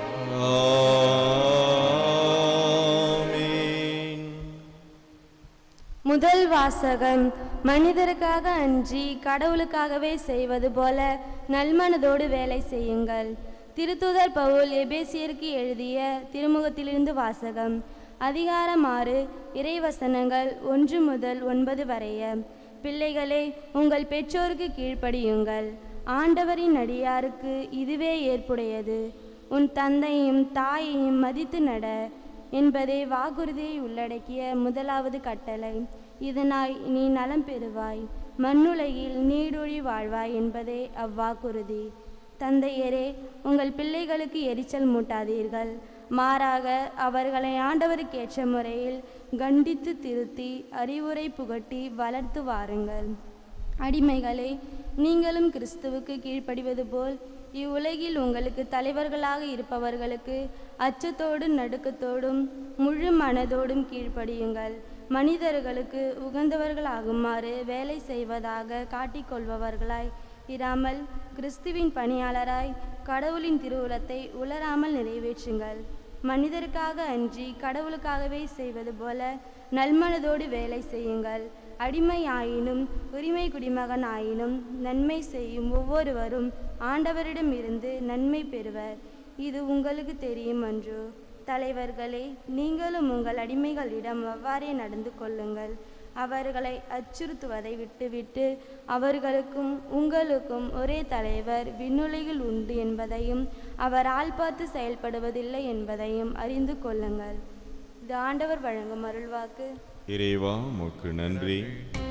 ஆமென் முதல் வாசகம் மனிதருக்காக அன்றி கடவுளுக்காகவே செய்வது போல நல்மனதோடு வேலை செய்யுங்கள் திருத்துதர் பவுல் எபேசியருக்கு எழுதிய திருமுகத்திலிருந்து வாசகம் அதிகாரம் ஆறு இறைவசனங்கள் ஒன்று முதல் ஒன்பது வரைய பிள்ளைகளே உங்கள் பெற்றோருக்கு கீழ்ப்படியுங்கள் ஆண்டவரின் அடியாருக்கு இதுவே ஏற்புடையது உன் தந்தையும் தாயையும் மதித்து நட என்பதே வாக்குறுதியை உள்ளடக்கிய முதலாவது கட்டளை இதனாய் நீ நலம் பெறுவாய் மண்ணுலகில் நீடொழி வாழ்வாய் என்பதே அவ்வாக்குறுதி தந்தையரே உங்கள் பிள்ளைகளுக்கு எரிச்சல் மூட்டாதீர்கள் மாறாக அவர்களை ஆண்டவருக்கேற்ற முறையில் கண்டித்து திருத்தி அறிவுரை புகட்டி வளர்த்து வாருங்கள் அடிமைகளே நீங்களும் கிறிஸ்துவுக்கு கீழ்ப்படிவது போல் இவ்வுலகில் உங்களுக்கு தலைவர்களாக இருப்பவர்களுக்கு அச்சத்தோடும் நடுக்கத்தோடும் முழு மனதோடும் கீழ்ப்படியுங்கள் மனிதர்களுக்கு உகந்தவர்களாகுமாறு வேலை செய்வதாக காட்டிக்கொள்பவர்களாய் இராமல் கிறிஸ்துவின் பணியாளராய் கடவுளின் திருவுளத்தை உளராமல் நிறைவேற்றுங்கள் மனிதருக்காக அன்றி கடவுளுக்காகவே செய்வது போல நல்மனதோடு வேலை செய்யுங்கள் அடிமை ஆயினும் உரிமை குடிமகன் ஆயினும் நன்மை செய்யும் ஒவ்வொருவரும் ஆண்டவரிடமிருந்து நன்மை பெறுவர் இது உங்களுக்கு தெரியும் அன்றோ தலைவர்களே நீங்களும் உங்கள் அடிமைகளிடம் அவ்வாறே நடந்து கொள்ளுங்கள் அவர்களை அச்சுறுத்துவதை விட்டுவிட்டு அவர்களுக்கும் உங்களுக்கும் ஒரே தலைவர் விண்ணுலகில் உண்டு என்பதையும் அவர் ஆள் பார்த்து செயல்படுவதில்லை என்பதையும் அறிந்து கொள்ளுங்கள் இது ஆண்டவர் வழங்கும் அருள்வாக்கு இறைவா உமக்கு நன்றி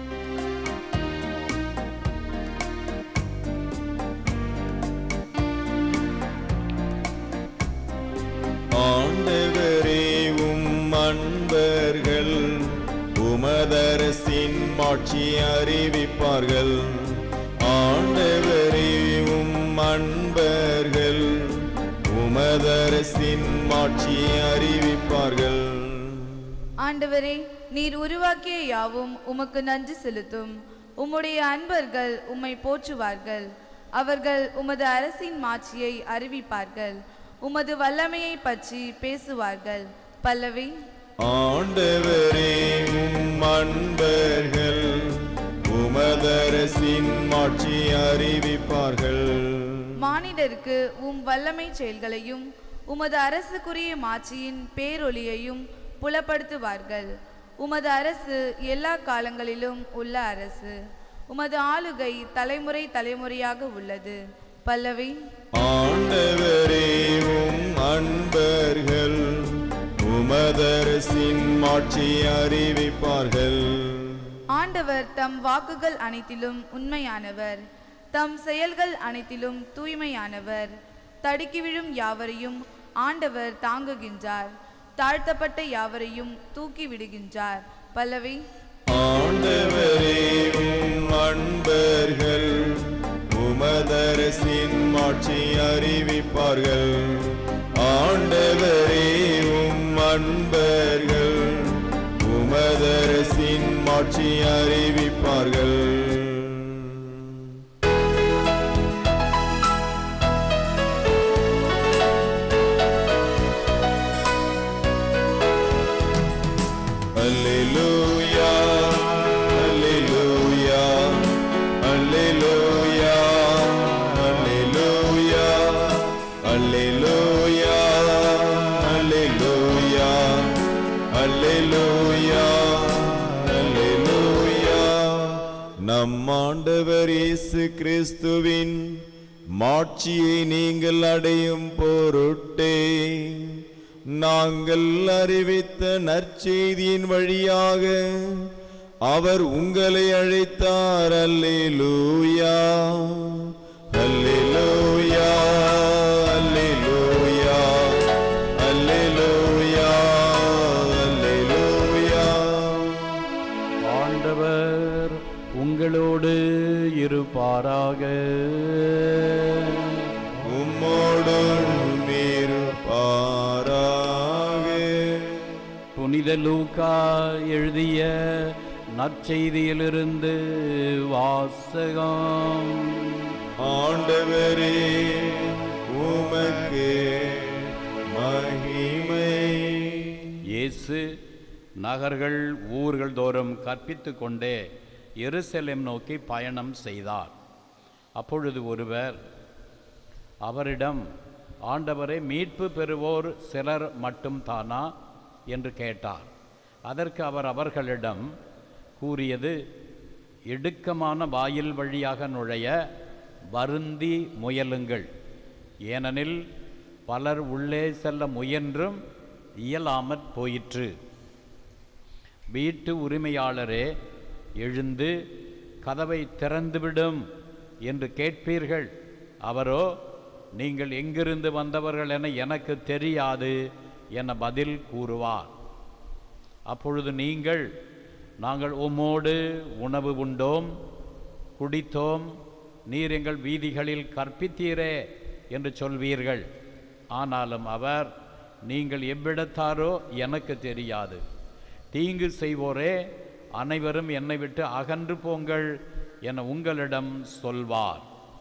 ஆண்டவரே உம் அன்பர்கள் உமதரசின் மாட்சி அறிவிப்பார்கள் ஆண்டவரே உம் அன்பர்கள் உமதரசின் மாட்சி அறிவிப்பார்கள் ஆண்டவரே நீர் உருவாக்கிய யாவும் உமக்கு நன்றி செலுத்தும் உம்முடைய அன்பர்கள் உம்மை போற்றுவார்கள் அவர்கள் உமது அரசின் மாட்சியை அறிவிப்பார்கள் உமது வல்லமையை பற்றி பேசுவார்கள் பல்லவி ஆண்டவரே உம் அன்பர்கள் உமதரசின் மாட்சி அறிவிப்பார்கள் மானிடருக்கு உம் வல்லமை செயல்களையும் உமது அரசுக்குரிய மாட்சியின் பேரொளியையும் புலப்படுத்துவார்கள் உமது அரசு எல்லா காலங்களிலும் உள்ள அரசு உமது ஆளுகை தலைமுறை தலைமுறையாக உள்ளது பல்லவி ஆண்டவரே உம் அன்பர்கள் உமதரசின் மாட்சி அறிவிப்பார்கள் ஆண்டவர் தம் வாக்குகள் அனைத்திலும் உண்மையானவர் தம் செயல்கள் அனைத்திலும் தூய்மையானவர் தடுக்கி விழும் யாவரையும் ஆண்டவர் தாங்குகின்றார் தாழ்த்தப்பட்ட யாவரையும் தூக்கி விடுகின்றார் பல்லவி ஆண்டவரே உம் அன்பர்கள் உமதரசின் மாட்சி அறிவிப்பார்கள் ஆண்டவரே உம் அன்பர்கள் உமதரசின் மாட்சி அறிவிப்பார்கள் Alleluia, Alleluia, Alleluia, Alleluia, Alleluia, Alleluia, Alleluia, Alleluia. நம் ஆண்டவர் இயேசு கிறிஸ்துவின் மாட்சியை நீங்கள் அடையும் பொருட்டே நாங்கள் அறிவித்த நற்செய்தியின் வழியாக அவர் உங்களை அழைத்தார் அல்லேலூயா அல்லேலூயா அல்லேலூயா அல்லேலூயா அல்லேலூயா ஆண்டவர் உங்களோடு இருப்பாராக உம்மோடும் இருப்பாராக புனித லூக்கா எழுதிய நற்செய்தியிலிருந்து வாசகம் ஆண்டவரே உமக்கு மகிமை இயேசு நகர்கள் ஊர்கள் தோறும் கற்பித்துக் கொண்டே எருசலேம் நோக்கி பயணம் செய்தார் அப்பொழுது ஒருவர் அவரிடம் ஆண்டவரை மீட்பு பெறுவோர் சிலர் மட்டும் தானா என்று கேட்டார் அதற்கு அவர் அவர்களிடம் கூறியது இடுக்கமான வாயில் வழியாக நுழைய வருந்தி முயலுங்கள் ஏனெனில் பலர் உள்ளே செல்ல முயன்றும் இயலாமற் போயிற்று வீட்டு உரிமையாளரே எழுந்து கதவை திறந்துவிடும் என்று கேட்பீர்கள் அவரோ நீங்கள் எங்கிருந்து வந்தவர்கள் என எனக்கு தெரியாது என பதில் கூறுவார் அப்பொழுது நீங்கள் நாங்கள் உம்மோடு உணவு உண்டோம் குடித்தோம் நீர் எங்கள் வீதிகளில் கற்பித்தீரே என்று சொல்வீர்கள் ஆனாலும் அவர் நீங்கள் எவ்விடத்தாரோ எனக்கு தெரியாது தீங்கு செய்வோரே அனைவரும் என்னை விட்டு அகன்று போங்கள் என உங்களிடம் சொல்வார்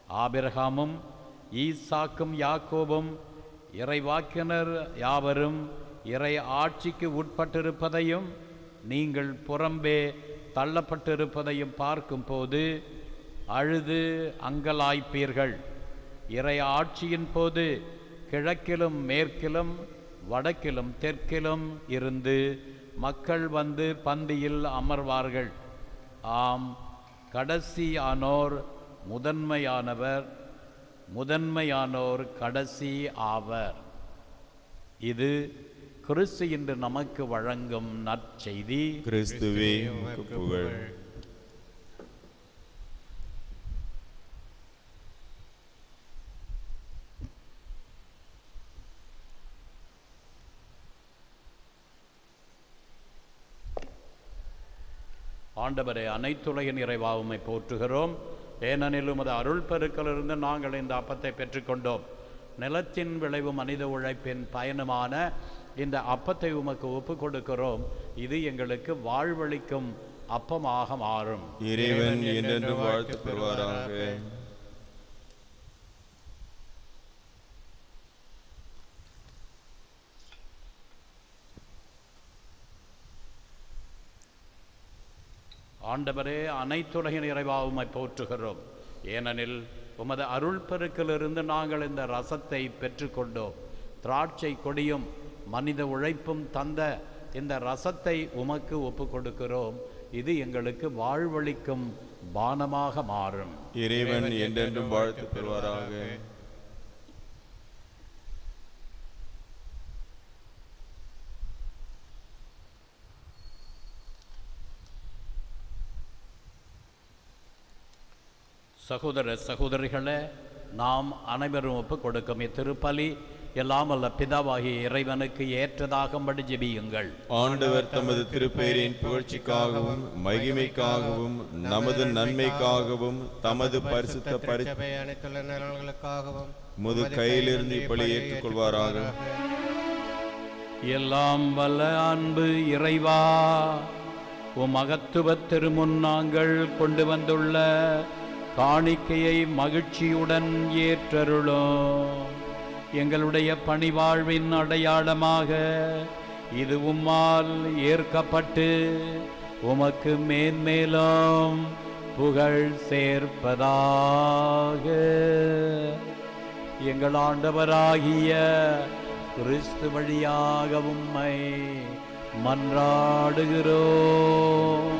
ஆபிரகாமும் ஈசாக்கும் யாக்கோபும் இறைவாக்கினர் யாவரும் இறை ஆட்சிக்கு உட்பட்டிருப்பதையும் நீங்கள் புறம்பே தள்ளப்பட்டிருப்பதையும் பார்க்கும்போது அழுது அங்கலாய்ப்பீர்கள் இறை ஆட்சியின் போது கிழக்கிலும் மேற்கிலும் வடக்கிலும் தெற்கிலும் இருந்து மக்கள் வந்து பந்தியில் அமர்வார்கள் ஆம் கடைசியானோர் முதன்மையானவர் முதன்மையானோர் கடைசி ஆவர் இது கிறிஸ்து இன்று நமக்கு வழங்கும் நற்செய்தி கிறிஸ்துவே உமக்கு புகழ் ஆண்டவரே அனைத்துலகின் இறைவாவுமை போற்றுகிறோம் ஏனெனில் உமது அருள் பெருக்கிலிருந்து நாங்கள் இந்த அப்பத்தை பெற்றுக்கொண்டோம் நிலத்தின் விளைவு மனித உழைப்பின் பயணமான இந்த அப்பத்தை உமக்கு ஒப்புக் கொடுக்கிறோம் இது எங்களுக்கு வாழ்வளிக்கும் அப்பமாக மாறும் இறைவன் என்றென்று வாழ்த்து பெறுவாராக ஆண்டவரே அனைத்துலகின் இறைவாவுமை போற்றுகிறோம் ஏனெனில் உமது அருள் பெருக்கிலிருந்து நாங்கள் இந்த ரசத்தை பெற்றுக்கொண்டோம் திராட்சை கொடியும் மனித உழைப்பும் தந்த இந்த ரசத்தை உமக்கு ஒப்புக் கொடுக்கிறோம் இது எங்களுக்கு வாழ்வளிக்கும் பானமாக மாறும் இறைவன் என்றென்றும் வாழ்த்து பெறுவாராக சகோதர சகோதரிகளே நாம் அனைவரும் ஒப்புக் கொடுக்கும் இத்திருப்பலி எல்லாம் அல்ல பிதாவாகிய இறைவனுக்கு ஏற்றதாகும்படி ஜெபியுங்கள் ஆண்டவர் தமது திருப்பெயரின் புகழ்ச்சிக்காகவும் மகிமைக்காகவும் நமது நன்மைக்காகவும் தமது பரிசுத்த பரி சபை அனைத்துள்ள நலன்களுக்காகவும் முது கையிலிருந்து இப்படி ஏற்றுக்கொள்வாராக எல்லாம் வல்ல அன்பு இறைவா உம் மகத்துவ திருமுன் நாங்கள் கொண்டு வந்துள்ள காணிக்கையை மகிழ்ச்சியுடன் ஏற்றருளும் எங்களுடைய பணிவாழ்வின் அடையாளமாக இது உம்மால் ஏற்கப்பட்டு உமக்கு மேன்மேலும் புகழ் சேர்ப்பதாக எங்கள் ஆண்டவராகிய கிறிஸ்து வழியாக உம்மை மன்றாடுகிறோம்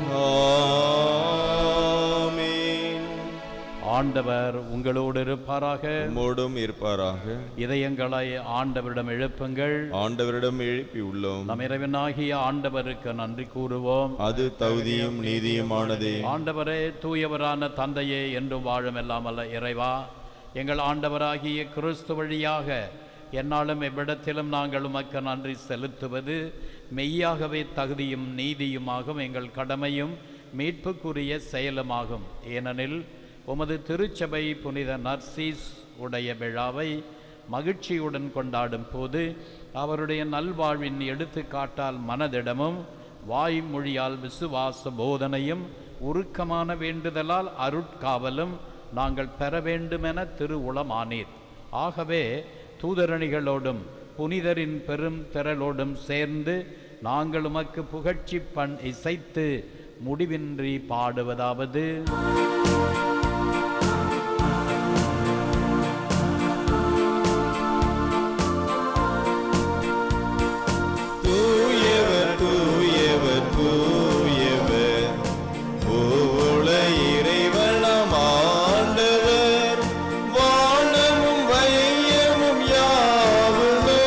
ஆமென். ஆண்டவர் உங்களோடு இருப்பாராக உம்மோடும் இருப்பாராக இதயங்களை ஆண்டவரிடம் எழுப்புங்கள் ஆண்டவரிடம் எழுப்பி உள்ளோம் நம் இறைவனாகிய ஆண்டவருக்கு நன்றி கூறுவோம் அது தகுதியும் நீதியுமானதே ஆண்டவரே தூயவரான தந்தையே என்றும் வாழும் எல்லாம் அல்ல இறைவா எங்கள் ஆண்டவராகிய கிறிஸ்து வழியாக என்னாலும் எவ்விடத்திலும் நாங்கள் உமக்கு நன்றி செலுத்துவது மெய்யாகவே தகுதியும் நீதியுமாகும் எங்கள் கடமையும் மீட்புக்குரிய செயலுமாகும் ஏனெனில் உமது திருச்சபை புனித நர்சீஸ் உடைய விழாவை மகிழ்ச்சியுடன் கொண்டாடும் போது அவருடைய நல்வாழ்வின் எடுத்துக்காட்டால் மனதிடமும் வாய்மொழியால் விசுவாச போதனையும் உருக்கமான வேண்டுதலால் அருட்காவலும் நாங்கள் பெற வேண்டுமென திருவுளமானீர் ஆகவே தூதரணிகளோடும் புனிதரின் பெரும் திரளோடும் சேர்ந்து நாங்கள் உமக்கு புகழ்ச்சி பண் இசைத்து முடிவின்றி பாடுவதாவது தூயவர் தூயவர் தூயவர் பூவுல இறைவனம் ஆண்டவர் வானமும் வையமும் யாவுமே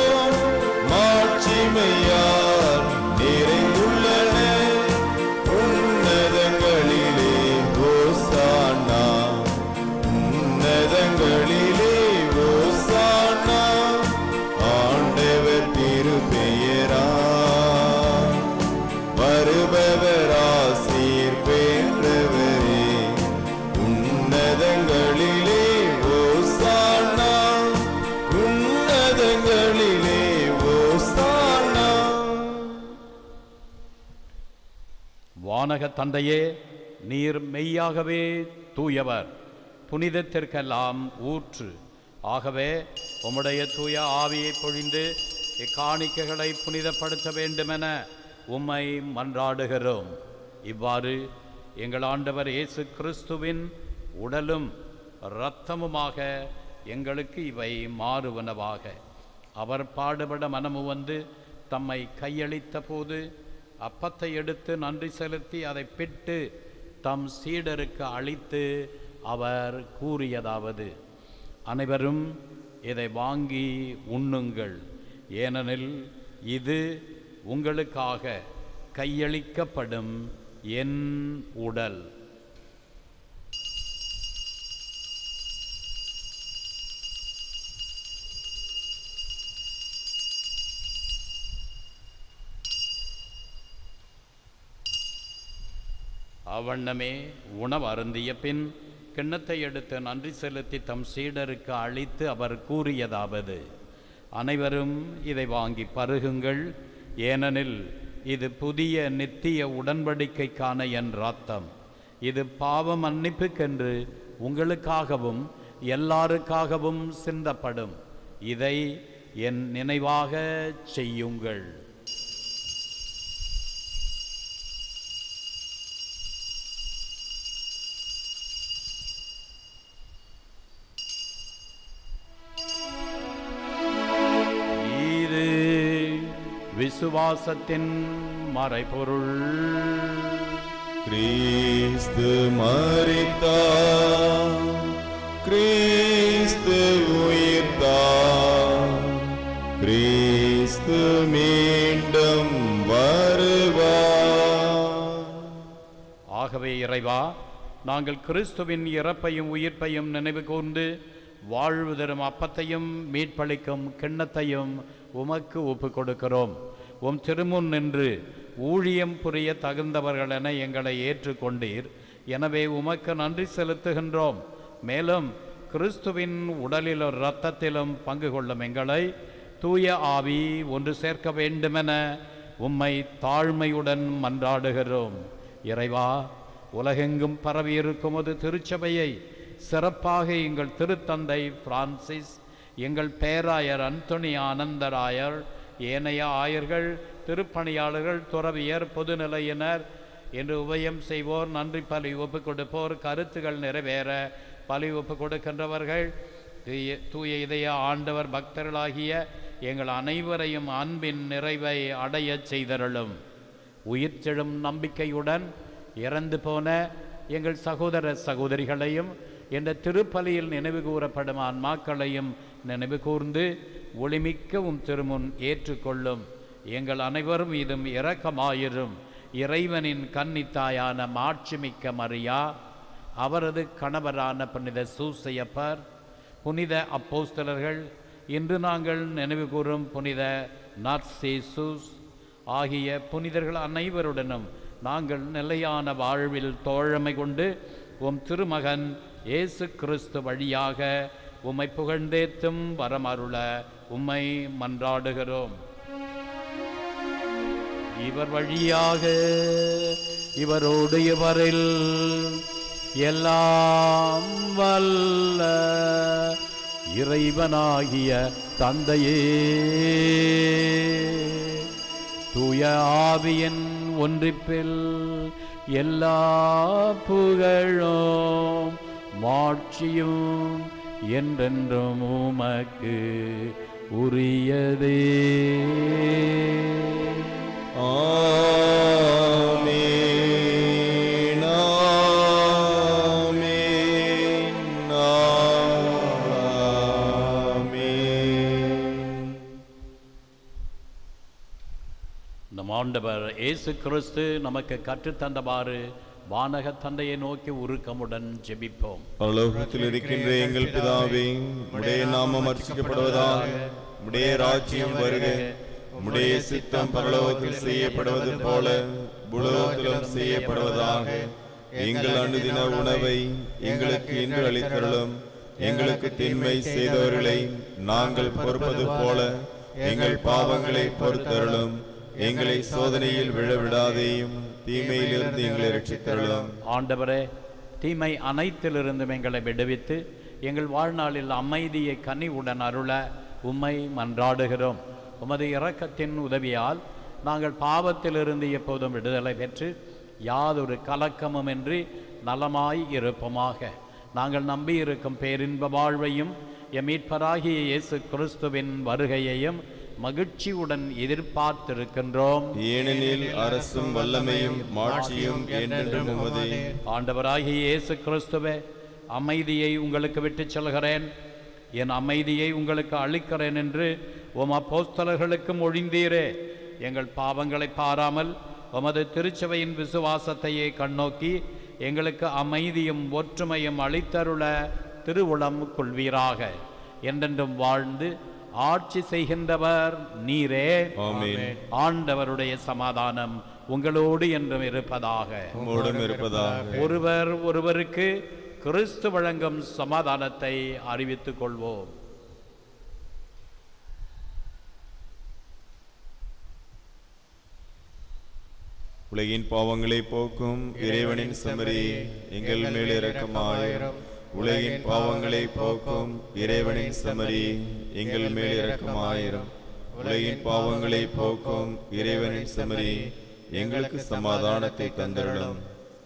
மாட்சிமையால் நிறைந்துள்ளன உன்னதங்களிலே ஓசானா உன்னதங்களிலே ஓசானா ஆண்டவர் திருப்பெயரா வருபவர் ஆசீர் பெற்றவரே உன்னதங்களிலே ஓசானா உன்னதங்களிலே ஓசானா வானக தந்தையே நீர் மெய்யாகவே தூயவர் புனிதத்திற்கெல்லாம் ஊற்று ஆகவே உம்முடைய தூய ஆவியை பொழிந்து இக்காணிக்கைகளை புனிதப்படுத்த வேண்டுமென உம்மை மன்றாடுகிறோம் இவ்வாறு எங்கள் ஆண்டவர் இயேசு கிறிஸ்துவின் உடலும் இரத்தமுமாக எங்களுக்கு இவை மாறுவனவாக அவர் பாடுபட மனமு வந்து தம்மை கையளித்த போது அப்பத்தை எடுத்து நன்றி செலுத்தி அதை பிட்டு தம் சீடருக்கு அளித்து அவர் கூறியதாவது அனைவரும் இதை வாங்கி உண்ணுங்கள் ஏனெனில் இது உங்களுக்காக கையளிக்கப்படும் என் உடல் அவ்வண்ணமே உணவு அருந்திய பின் கிண்ணத்தை எடுத்து நன்றி செலுத்தி தம் சீடருக்கு அளித்து அவர் கூறியதாவது அனைவரும் இதை வாங்கி பருகுங்கள் ஏனெனில் இது புதிய நித்திய உடன்படிக்கைக்கான என் ரத்தம் இது பாவ மன்னிப்புக்கென்று உங்களுக்காகவும் எல்லாருக்காகவும் சிந்தப்படும் இதை என் நினைவாக செய்யுங்கள் இது விசுவாசத்தின் மறைபொருள் கிறிஸ்து மரித்தார் கிறிஸ்து உயிர்த்தார் கிறிஸ்து மீண்டும் வருவார் ஆகவே இறைவா நாங்கள் கிறிஸ்துவின் இறப்பையும் உயிர்ப்பையும் நினைவு கூர்ந்து வாழ்வு தரும் அப்பத்தையும் மீட்பளிக்கும் கிண்ணத்தையும் உமக்கு ஒப்புக் கொடுக்கிறோம் உம் திருமுன் நின்று ஊழியம் புரிய தகுந்தவர்கள் என எங்களை ஏற்றுக்கொண்டீர் எனவே உமக்கு நன்றி செலுத்துகின்றோம் மேலும் கிறிஸ்துவின் உடலிலும் இரத்தத்திலும் பங்கு கொள்ளும் எங்களை தூய ஆவி ஒன்று சேர்க்க வேண்டுமென உம்மை தாழ்மையுடன் மன்றாடுகிறோம் இறைவா உலகெங்கும் பரவியிருக்கும் ஒரு திருச்சபையை சிறப்பாக எங்கள் திருத்தந்தை பிரான்சிஸ் எங்கள் பேராயர் அந்தோணி ஆனந்தராயர் ஏனைய ஆயர்கள் திருப்பணியாளர்கள் துறவியர் பொதுநிலையினர் என்று உபயம் செய்வோர் நன்றி பலி ஒப்புக் கொடுப்போர் கருத்துகள் நிறைவேற பலி ஒப்புக் கொடுக்கின்றவர்கள் தூய தூய இதய ஆண்டவர் பக்தர்களாகிய எங்கள் அனைவரையும் அன்பின் நிறைவை அடையச் செய்தருளும் உயிர்த்தெழும் நம்பிக்கையுடன் இறந்து போன எங்கள் சகோதர சகோதரிகளையும் இந்த திருப்பலியில் நினைவு கூறப்படும் ஆன்மாக்களையும் நினைவு கூர்ந்து ஒளிமிக்கவும் திருமுன் ஏற்றுக்கொள்ளும் எங்கள் அனைவரும் இதும் இரக்கமாயிரும் இறைவனின் கன்னித்தாயான மாட்சிமிக்க மரியா அவரது கணவரான புனித சூசையப்பர் புனித அப்போஸ்தலர்கள் இன்று நாங்கள் நினைவு கூறும் புனித நார்சேசூஸ் ஆகிய புனிதர்கள் அனைவருடனும் நாங்கள் நிலையான வாழ்வில் தோழமை கொண்டு உம் திருமகன் இயேசு கிறிஸ்து வழியாக உம்மை புகழ்ந்தேத்தும் வரமருள உம்மை மன்றாடுகிறோம் இவர் வழியாக இவரோடு இவரில் எல்லாம் வல்ல இறைவனாகிய தந்தையே தூய ஆவியின் ஒன்றிப்பில் எல்லா புகழும் மாட்சியும் என்றென்றும் உமக்கு உரியதே ஆமென் ஆமென் ஆமென் நம் ஆண்டவர் இயேசு கிறிஸ்து நமக்கு கற்றுத்தந்தவாறு வானக தந்தையை நோக்கி உருக்கமுடன் ஜெபிப்போம் பரலோகத்தில் இருக்கின்ற எங்கள் பிதாவே உடைய நாமம் அர்ச்சிக்கப்படுவதாக உடைய ராஜ்யம் வருக உடைய சித்தம் பரலோகத்தில் செய்யப்படுவது போல பூலோகத்திலும் செய்யப்படுவதாக எங்கள் அனுதின உணவை எங்களுக்கு இன்று அளித்தருளும் எங்களுக்கு தின்மை செய்தவர்களை நாங்கள் பொறுப்பது போல எங்கள் பாவங்களை பொறுத்தருளும் எங்களை சோதனையில் விழவிடாதேயும் தீமையிலிருந்து எங்களை ரட்சித்தருளும் ஆண்டவரே தீமை அனைத்திலிருந்தும் எங்களை விடுவித்து எங்கள் வாழ்நாளில் அமைதியை கனிவுடன் அருள உம்மை மன்றாடுகிறோம் உமது இரக்கத்தின் உதவியால் நாங்கள் பாவத்திலிருந்து எப்போதும் விடுதலை பெற்று யாதொரு கலக்கமுமின்றி நலமாய் இருப்போமாக நாங்கள் நம்பியிருக்கும் பேரின்ப வாழ்வையும் எம் மீட்பராகிய இயேசு கிறிஸ்துவின் வருகையையும் மகிழ்ச்சியுடன் எதிர்பார்த்திருக்கின்றோம் ஏனெனில் அரசும் வல்லமையும் மாட்சியும் என்றென்றும் உமதே ஆண்டவராகிய இயேசு கிறிஸ்துவே அமைதியை உங்களுக்கு விட்டுச் செல்கிறேன் என் அமைதியை உங்களுக்கு அளிக்கிறேன் என்று உம் அப்போஸ்தலர்களுக்கு மொழிந்தீரே எங்கள் பாவங்களை பாராமல் உமது திருச்சபையின் விசுவாசத்தையே கண்ணோக்கி எங்களுக்கு அமைதியும் ஒற்றுமையும் அளித்தருள திருவுளம் கொள்வீராக என்றென்றும் வாழ்ந்து ஆட்சி செய்கின்றவர் நீரே ஆமென். ஆண்டவருடைய சமாதானம் உங்களோடு என்றும் இருப்பதாக உம்மோடும் இருப்பதாக ஒருவர் ஒருவருக்கு கிறிஸ்து வழங்கும் சமாதானத்தை அறிவித்துக் கொள்வோம் உலகின் பாவங்களை போக்கும் இறைவனின் செம்மறி எங்கள் மேல் இரக்கமாயிரும் உலகின் பாவங்களை போக்கும் இறைவனின் செம்மறி எங்கள் மேல் இரக்கமாயிரும் உலகின் பாவங்களை போக்கும் இறைவனின் செம்மறி எங்களுக்கு சமாதானத்தை தந்திரணும்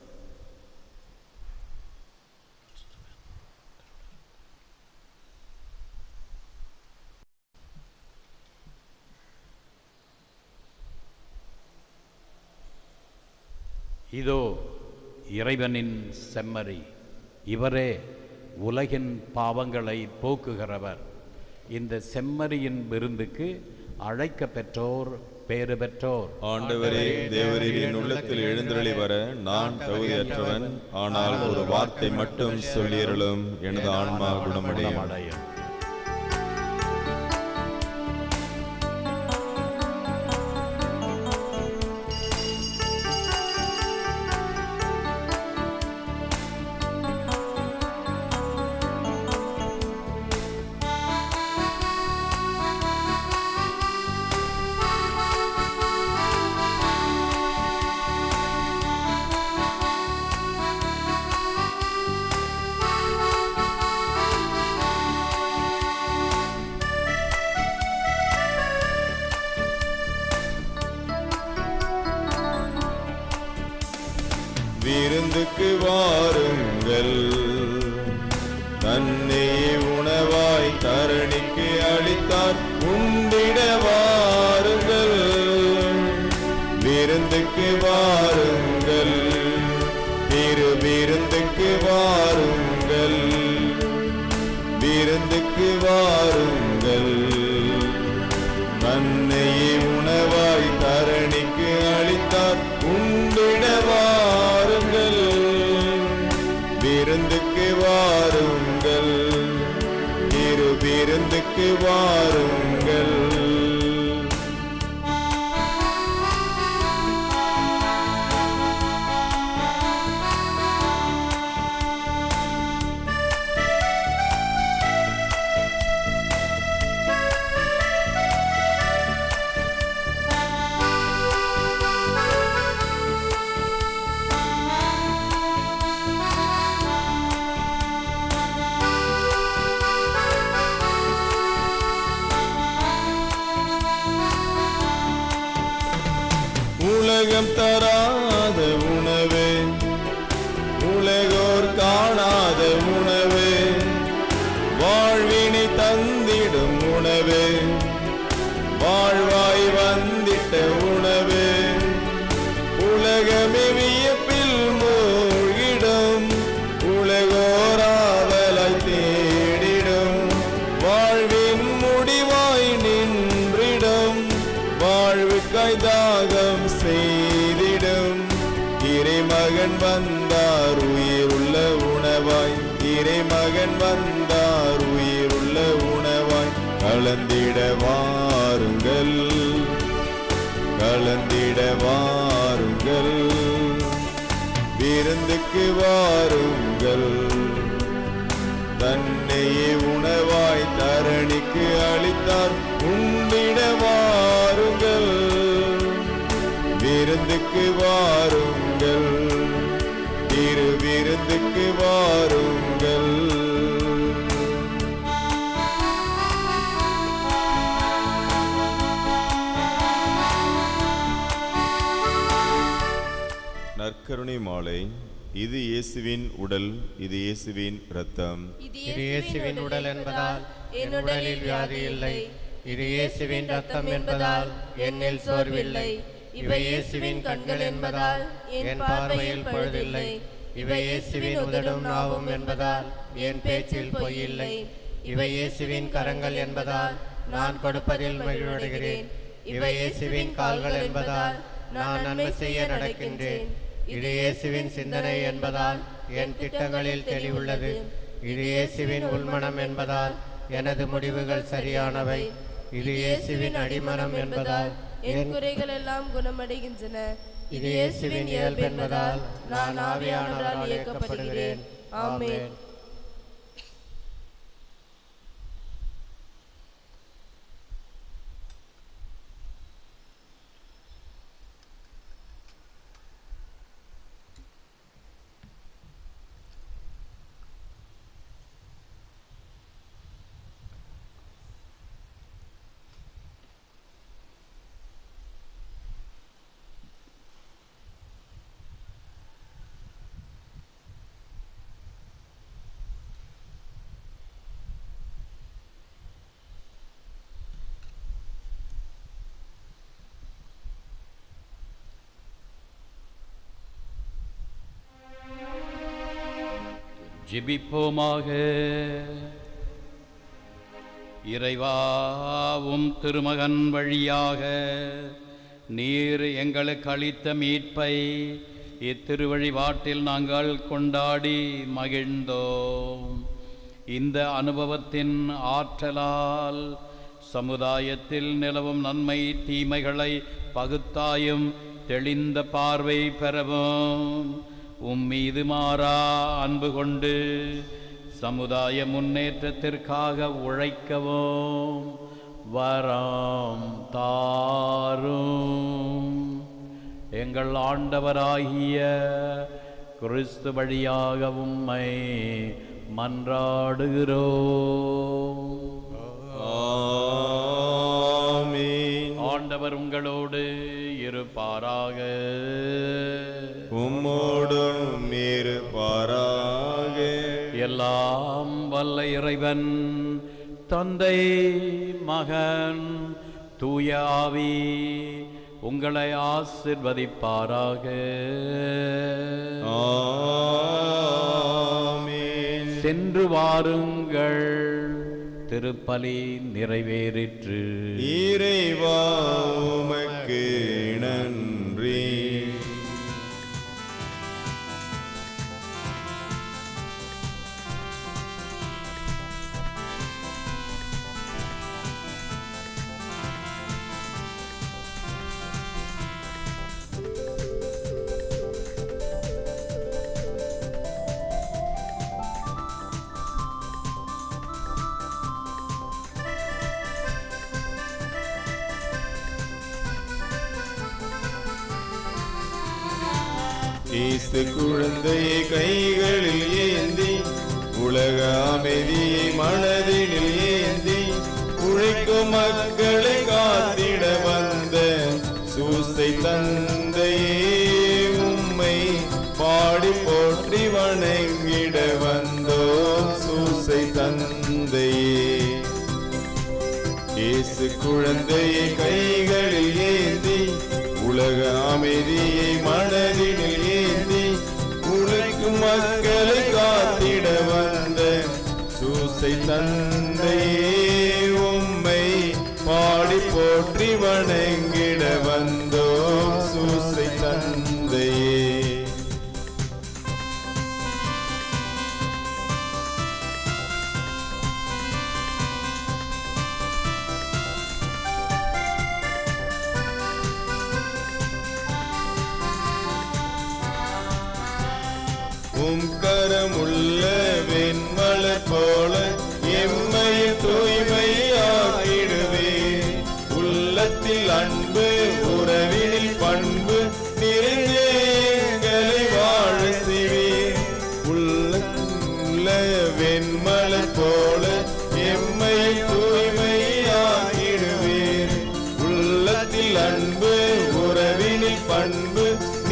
இதோ இறைவனின் செம்மறி இவரே உலகின் பாவங்களை போக்குகிறவர் இந்த செம்மறியின் விருந்துக்கு அழைக்க பெற்றோர் பேறு பெற்றோர் ஆண்டவரே தேவரீர் என் உள்ளத்தில் எழுந்தருளி வர நான் தகுதியற்றவன் ஆனால் ஒரு வார்த்தை மட்டும் சொல்லியருளும் எனது ஆன்மா குணமடையும் குணமடையும் விருந்துக்கு வாருங்கள் தன்னை உணவாய் தரணிக்கு அளித்தார் உண்டிட வாருங்கள் விருந்துக்கு வாருங்கள் திரு விருந்துக்கு வாருங்கள் விருந்துக்கு வாருங்கள் தன்னையே உணவாய் தரணிக்கு அளித்தார் உண்டிட வாருங்கள் விருந்துக்கு வாருங்கள் இரு விருந்துக்கு வாருங்கள் உலகம் தராத உணவே உலகோர் காணாத உணவே வாழ்வினை தந்திடும் உணவே வாழ்வாய் வந்திட்ட உணவே உலகமே வியப்பில் மூழ்கிடும் உலகோராவலாய் தேடிடும் வாழ்வின் முடிவாய் நின்றிடும் வாழ்வுக்காய் தாகம் செய்திடும் இறைமகன் வந்தார் உயிருள்ள உணவாய் இறைமகன் வந்தார் உயிருள்ள உணவாய் கலந்திட வாருங்கள் கலந்திட வாருங்கள் விருந்துக்கு வாருங்கள் தன்னையே உணவாய் தரணிக்கு அளித்தார் உண்டிட வாருங்கள் விருந்துக்கு வாருங்கள் திருவிருந்துக்கு வாருங்கள் நற்கருணை மாலை இது இயேசுவின் உடல் இது இயேசுவின் இரத்தம் இது இயேசுவின் உடல் என்பதால் என் உடலில் வியாதி இல்லை இது இயேசுவின் ரத்தம் என்பதால் என்னில் சோர்வில்லை இவை இயேசுவின் கண்கள் என்பதால் என் பார்வையில் பழுதில்லை இவை இயேசுவின் உதடும் நாவும் என்பதால் என் பேச்சில் பொய்யில்லை இவை இயேசுவின் கரங்கள் என்பதால் நான் கொடுப்பதில் மகிழ்வடைகிறேன் இவை இயேசுவின் கால்கள் என்பதால் நான் நன்மை செய்ய நடக்கின்றேன் இது இயேசுவின் சிந்தனை என்பதால் என் திட்டங்களில் தெளிவுள்ளது இது இயேசுவின் உள்மனம் என்பதால் எனது முடிவுகள் சரியானவை இது இயேசுவின் அடிமனம் என்பதால் என் குறைகள் எல்லாம் குணமடைகின்றன இது இயேசுவின் இயல்பு என்பதால் நான் ஆவியானவரால் இயக்கப்படுகிறேன் ஆமென் ஜெபிப்போமாக இறைவாவும் திருமகன் வழியாக நீர் எங்களுக்கு அளித்த மீட்பை இத்திருவழிபாட்டில் நாங்கள் கொண்டாடி மகிழ்ந்தோம் இந்த அனுபவத்தின் ஆற்றலால் சமுதாயத்தில் நிலவும் நன்மை தீமைகளை பகுத்தாயும் தெளிந்த பார்வை பெறவும் உம் மீது மாறா அன்பு கொண்டு சமுதாய முன்னேற்றத்திற்காக உழைக்கவும் வரம் தாரும் எங்கள் ஆண்டவராகிய கிறிஸ்து வழியாக உம்மை மன்றாடுகிறோம் ஆமென். ஆண்டவர் உங்களோடு இருப்பாராக உம்மோடும் இருப்பாராக எல்லாம் வல்ல இறைவன் தந்தை மகன் தூய ஆவி உங்களை ஆசிர்வதிப்பாராக ஆமென். சென்று வாருங்கள் திருப்பலி நிறைவேறிற்று இறைவா உமக்கு நன்றி இயேசு குழந்தையை கைகளில் ஏந்தி உலக அமைதியை மனதினில் ஏந்தி உழைக்கும் மக்களை காத்திட வந்த சூசை தந்தையே உம்மை பாடி போற்றி வணங்கிட வந்தோம் சூசை தந்தையே இயேசு குழந்தையை கைகளில் ஏந்தி உலக அமைதியை மனதினில் ஏந்தி உழைக்கும் மக்களை காத்திட வந்த சூசை தந்தையே உம்மை பாடி போற்றி வணங்கிட வந்தோம் சூசை தந்தையே உம் கரமுள்ள வெண்மலர் போல எம்மை தூய்மையாக்கிடுவே உள்ளத்தில் அன்பு உறவினில் பண்பு நிறைந்தே எங்களை வாழ செய்வே அன்பு